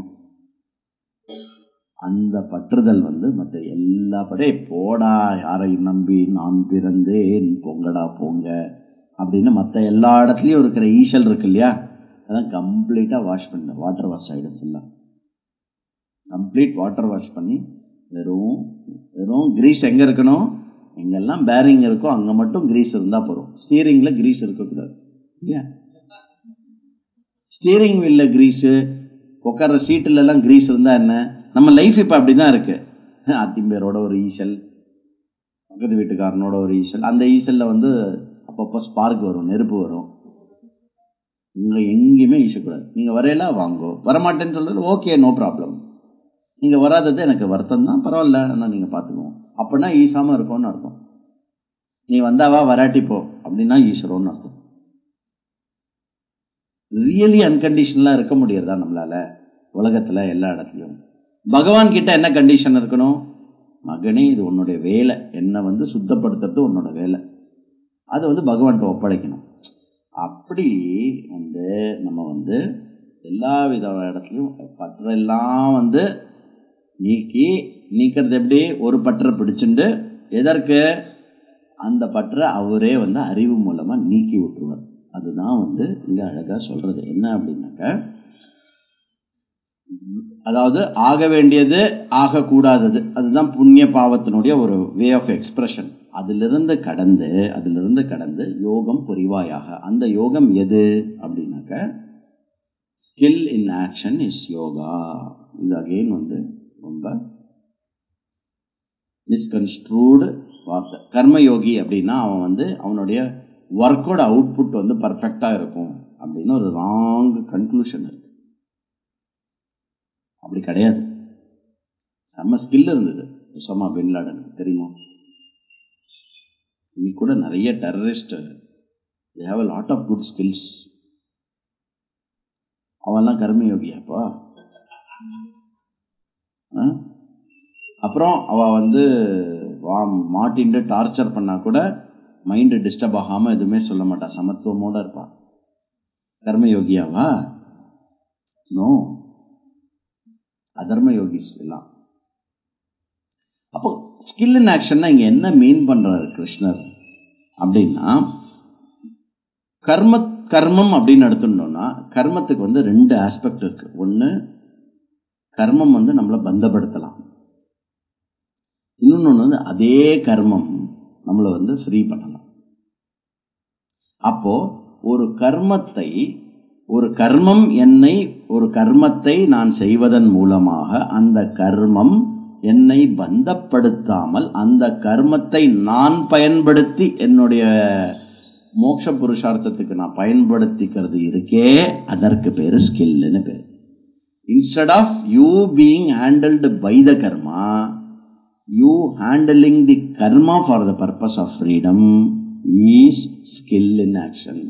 அந்த பற்றுதல் வந்து மற்ற எல்லா படே போடா யாரை நம்பி நான் பிறந்தேன் பொங்கடா போங்க அப்படின்னு மற்ற எல்லா இடத்துலையும் இருக்கிற ஈசல் இருக்கு இல்லையா அதான் கம்ப்ளீட்டாக வாஷ் பண்ண வாட்டர் வாஷ் ஆகிடும் ஃபுல்லாக கம்ப்ளீட் வாட்டர் வாஷ் பண்ணி வெறும் வெறும் கிரீஸ் எங்கே இருக்கணும் எங்கெல்லாம் பேரிங் இருக்கோ அங்கே மட்டும் கிரீஸ் இருந்தால் போதும் ஸ்டீரிங்கில் கிரீஸ் இருக்கக்கூடாது இல்லையா ஸ்டீரிங் வீல்ல கிரீஸு உட்கார்ற சீட்டுலலாம் கிரீஸ் இருந்தால் என்ன நம்ம லைஃப் இப்போ அப்படி தான் இருக்குது அத்திம்பேரோட ஒரு ஈசல் பக்கத்து வீட்டுக்காரனோட ஒரு ஈசல் அந்த ஈசலில் வந்து அப்பப்போ ஸ்பார்க் வரும் நெருப்பு வரும் உங்களை எங்கேயுமே ஈசக்கூடாது நீங்கள் வரையில வாங்கோ வரமாட்டேன்னு சொல்கிறது ஓகே நோ ப்ராப்ளம் நீங்கள் வராதது எனக்கு வருத்தம் தான் பரவாயில்ல ஆனால் நீங்கள் பார்த்துக்குவோம் அப்படின்னா ஈசாமல் இருக்கோன்னு அர்த்தம் நீ வந்தாவா வராட்டி போ அப்படின்னா ஈஸ்வரோன்னு அர்த்தம் ரியலி அன்கண்டிஷனலாக இருக்க முடியறதா நம்மளால உலகத்தில் எல்லா இடத்துலையும் பகவான் கிட்ட என்ன கண்டிஷன் இருக்கணும் மகனே இது உன்னுடைய வேலை என்னை வந்து சுத்தப்படுத்துறது உன்னோட வேலை அது வந்து பகவான்கிட்ட ஒப்படைக்கணும் அப்படி வந்து நம்ம வந்து எல்லா வித இடத்துலையும் பற்றெல்லாம் வந்து நீக்கி நீக்கிறது எப்படி ஒரு பற்றை பிடிச்சிண்டு எதற்கு அந்த பற்றை அவரே வந்து அறிவு மூலமாக நீக்கி விட்டுருவார் அதுதான் வந்து இங்கே அழகாக சொல்கிறது என்ன அப்படின்னாக்க அதாவது ஆக வேண்டியது ஆகக்கூடாதது அதுதான் புண்ணிய பாவத்தினுடைய ஒரு வே ஆஃப் எக்ஸ்பிரஷன் அதிலிருந்து கடந்து அதிலிருந்து கடந்து யோகம் புரிவாயாக அந்த யோகம் எது அப்படின்னாக்க skill in action is yoga இது அகெயின் வந்து ரொம்ப மிஸ்கன்ஸ்ட்ரூடு வார்த்தை கர்மயோகி அப்படின்னா அவன் வந்து அவனுடைய ஒர்க்கோட அவுட்புட் வந்து பர்ஃபெக்டாக இருக்கும் அப்படின்னு ஒரு ராங் கன்க்ளூஷன் இருக்கு அப்படி கிடையாது செம்ம ஸ்கில் இருந்தது உசாமா பின் லாடன் தெரியுமா இன்னைக்கு கூட நிறைய terrorist they have a lot of good skills அவன்லாம் கர்மயோகியாப்பா ஆ? அப்புறம் அவள் வந்து வா மாட்டின்ட்டு டார்ச்சர் பண்ணா கூட மைண்டு டிஸ்டர்ப் ஆகாமல் எதுவுமே சொல்ல மாட்டா சமத்துவமோட இருப்பா கர்மயோகியாவா நோ அதர்ம யோகிஸ் எல்லாம் அப்போ ஸ்கில் இன் ஆக்ஷன்னா இங்கே என்ன மீன் பண்ணுறாரு கிருஷ்ணர் அப்படின்னா கர்ம கர்மம் அப்படின்னு எடுத்துட்டோம்னா கர்மத்துக்கு வந்து ரெண்டு ஆஸ்பெக்ட் இருக்கு ஒன்று கர்மம் வந்து நம்மளை பந்தப்படுத்தலாம் இன்னொன்று வந்து அதே கர்மம் நம்மளை வந்து ஃப்ரீ பண்ணலாம் அப்போ ஒரு கர்மத்தை ஒரு கர்மம் என்னை ஒரு கர்மத்தை நான் செய்வதன் மூலமாக அந்த கர்மம் என்னை பந்தப்படுத்தாமல் அந்த கர்மத்தை நான் பயன்படுத்தி என்னுடைய மோட்ச புருஷார்த்தத்துக்கு நான் பயன்படுத்திக்கிறது இருக்கே அதற்கு பேர் ஸ்கில்னு பேர் instead of you being handled by the karma you handling the karma for the purpose of freedom is skill in action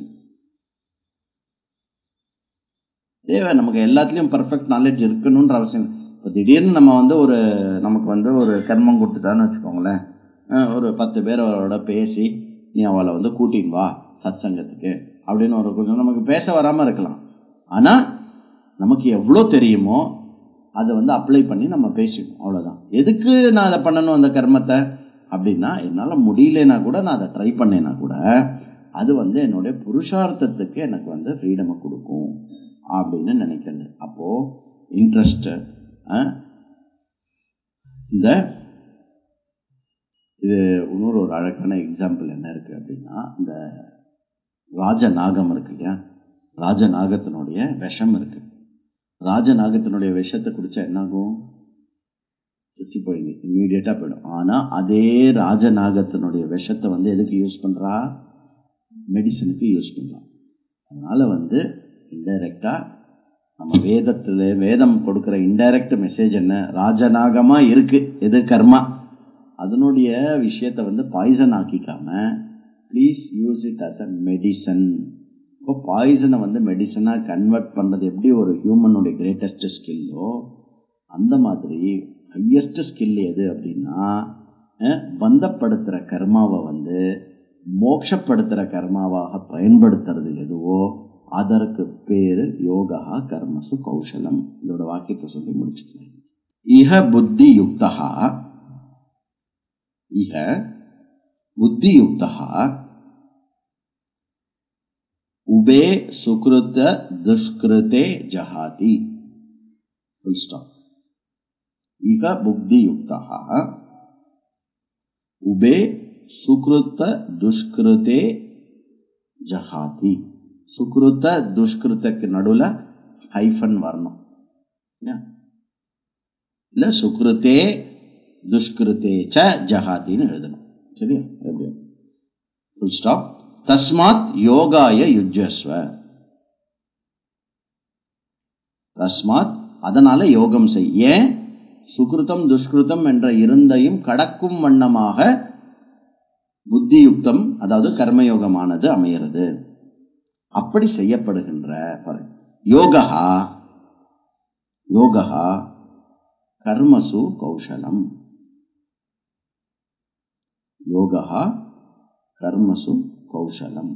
தேவை நமக்கு எல்லாத்துலேயும் பர்ஃபெக்ட் நாலேஜ் இருக்கணுன்ற அவசியம் இல்லை. இப்போ திடீர்னு நம்ம வந்து ஒரு நமக்கு வந்து ஒரு கர்மம் கொடுத்துட்டான்னு வச்சுக்கோங்களேன் அஹ் ஒரு பத்து பேர் அவரோட பேசி நீ அவளை வந்து கூட்டின்னு வா சத் சங்கத்துக்கு அப்படின்னு ஒரு கொஞ்சம் நமக்கு பேச வராமல் இருக்கலாம் ஆனால் நமக்கு எவ்வளோ தெரியுமோ அதை வந்து அப்ளை பண்ணி நம்ம பேசிக்கணும் அவ்வளோதான் எதுக்கு நான் அதை பண்ணணும் அந்த கர்மத்தை அப்படின்னா என்னால் முடியலனா கூட நான் அதை ட்ரை பண்ணேன்னா கூட அது வந்து என்னுடைய புருஷார்த்தத்துக்கு எனக்கு வந்து ஃப்ரீடமை கொடுக்கும் அப்படின்னு நினைக்கிறது அப்போது இன்ட்ரெஸ்ட்டு இந்த இது இன்னொரு ஒரு அழகான எக்ஸாம்பிள் என்ன இருக்குது அப்படின்னா இந்த ராஜநாகம் இருக்கு இல்லையா ராஜநாகத்தினுடைய விஷம் இருக்குது ராஜநாகத்தினுடைய விஷத்தை குடித்தா என்னாகும் சுற்றி போயிங்க இம்மீடியட்டாக போயிடும் ஆனால் அதே ராஜநாகத்தினுடைய விஷத்தை வந்து எதுக்கு யூஸ் பண்ணுறா மெடிசனுக்கு யூஸ் பண்ணுறான் அதனால் வந்து இன்டைரக்டாக நம்ம வேதத்தில் வேதம் கொடுக்குற இன்டைரக்ட் மெசேஜ் என்ன ராஜநாகமாக இருக்குது எது கர்மா அதனுடைய விஷயத்தை வந்து பாய்சன் ஆக்கிக்காம please use it as a medicine இப்போ பாய்சனை வந்து மெடிசனாக கன்வெர்ட் பண்ணுறது எப்படி ஒரு ஹியூமனுடைய கிரேட்டஸ்ட் ஸ்கில்லோ அந்த மாதிரி ஹையஸ்ட் ஸ்கில் எது அப்படின்னா பந்தப்படுத்துகிற கர்மாவை வந்து மோட்சப்படுத்துகிற கர்மாவாக பயன்படுத்துறது எதுவோ அதற்கு பேர் யோகா கர்மசு கௌசலம் இதோட வாக்கியத்தை சொல்லி முடிச்சுக்கலாம் இஹ புத்தி யுக்தா இஹ புத்தி யுக்தா உபே சுக்ருத துஷ்கிருதே ஜஹாதி ஃபுல் ஸ்டாப் இக புக்தியுக்தா உபே சுக்ருத்த துஷ்கிருதே ஜஹாதி சுக்ருத்த துஷ்கிருத்தக்கு நடுவில் ஹைஃபன் வரணும் இல்லை சுக்ருத்தே துஷ்கிருத்தே ச ஜஹாத்தின்னு எழுதணும் சரியா எப்படி ஃபுல் ஸ்டாப் தஸ்மாத் யோகாய யுஜஸ்வ தஸ்மாத் அதனால யோகம் செய் ஏன் சுக்ருதம் துஷ்கிருதம் என்ற இருந்தையும் கடக்கும் வண்ணமாக புத்தியுக்தம் அதாவது கர்மயோகமானது அமையிறது அப்படி செய்யப்படுகின்ற யோகா யோகா கர்மசு கௌசலம் யோகா கர்மசு கௌசலம்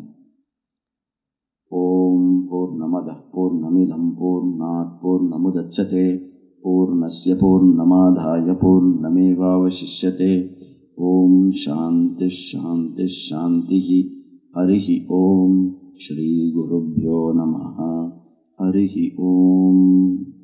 ஓம் பூர்ணமத பூர்ணமிதம் பூர்ணாத் பூர்ணமுதச்சதே பூர்ணஸ்ய பூர்ணமாதாய பூர்ணமேவாவசிஷ்யते ॐ शान्तिः शान्तिः शान्तिः हरिः ॐ श्रीगुरुभ्यो नमः हरिः ॐ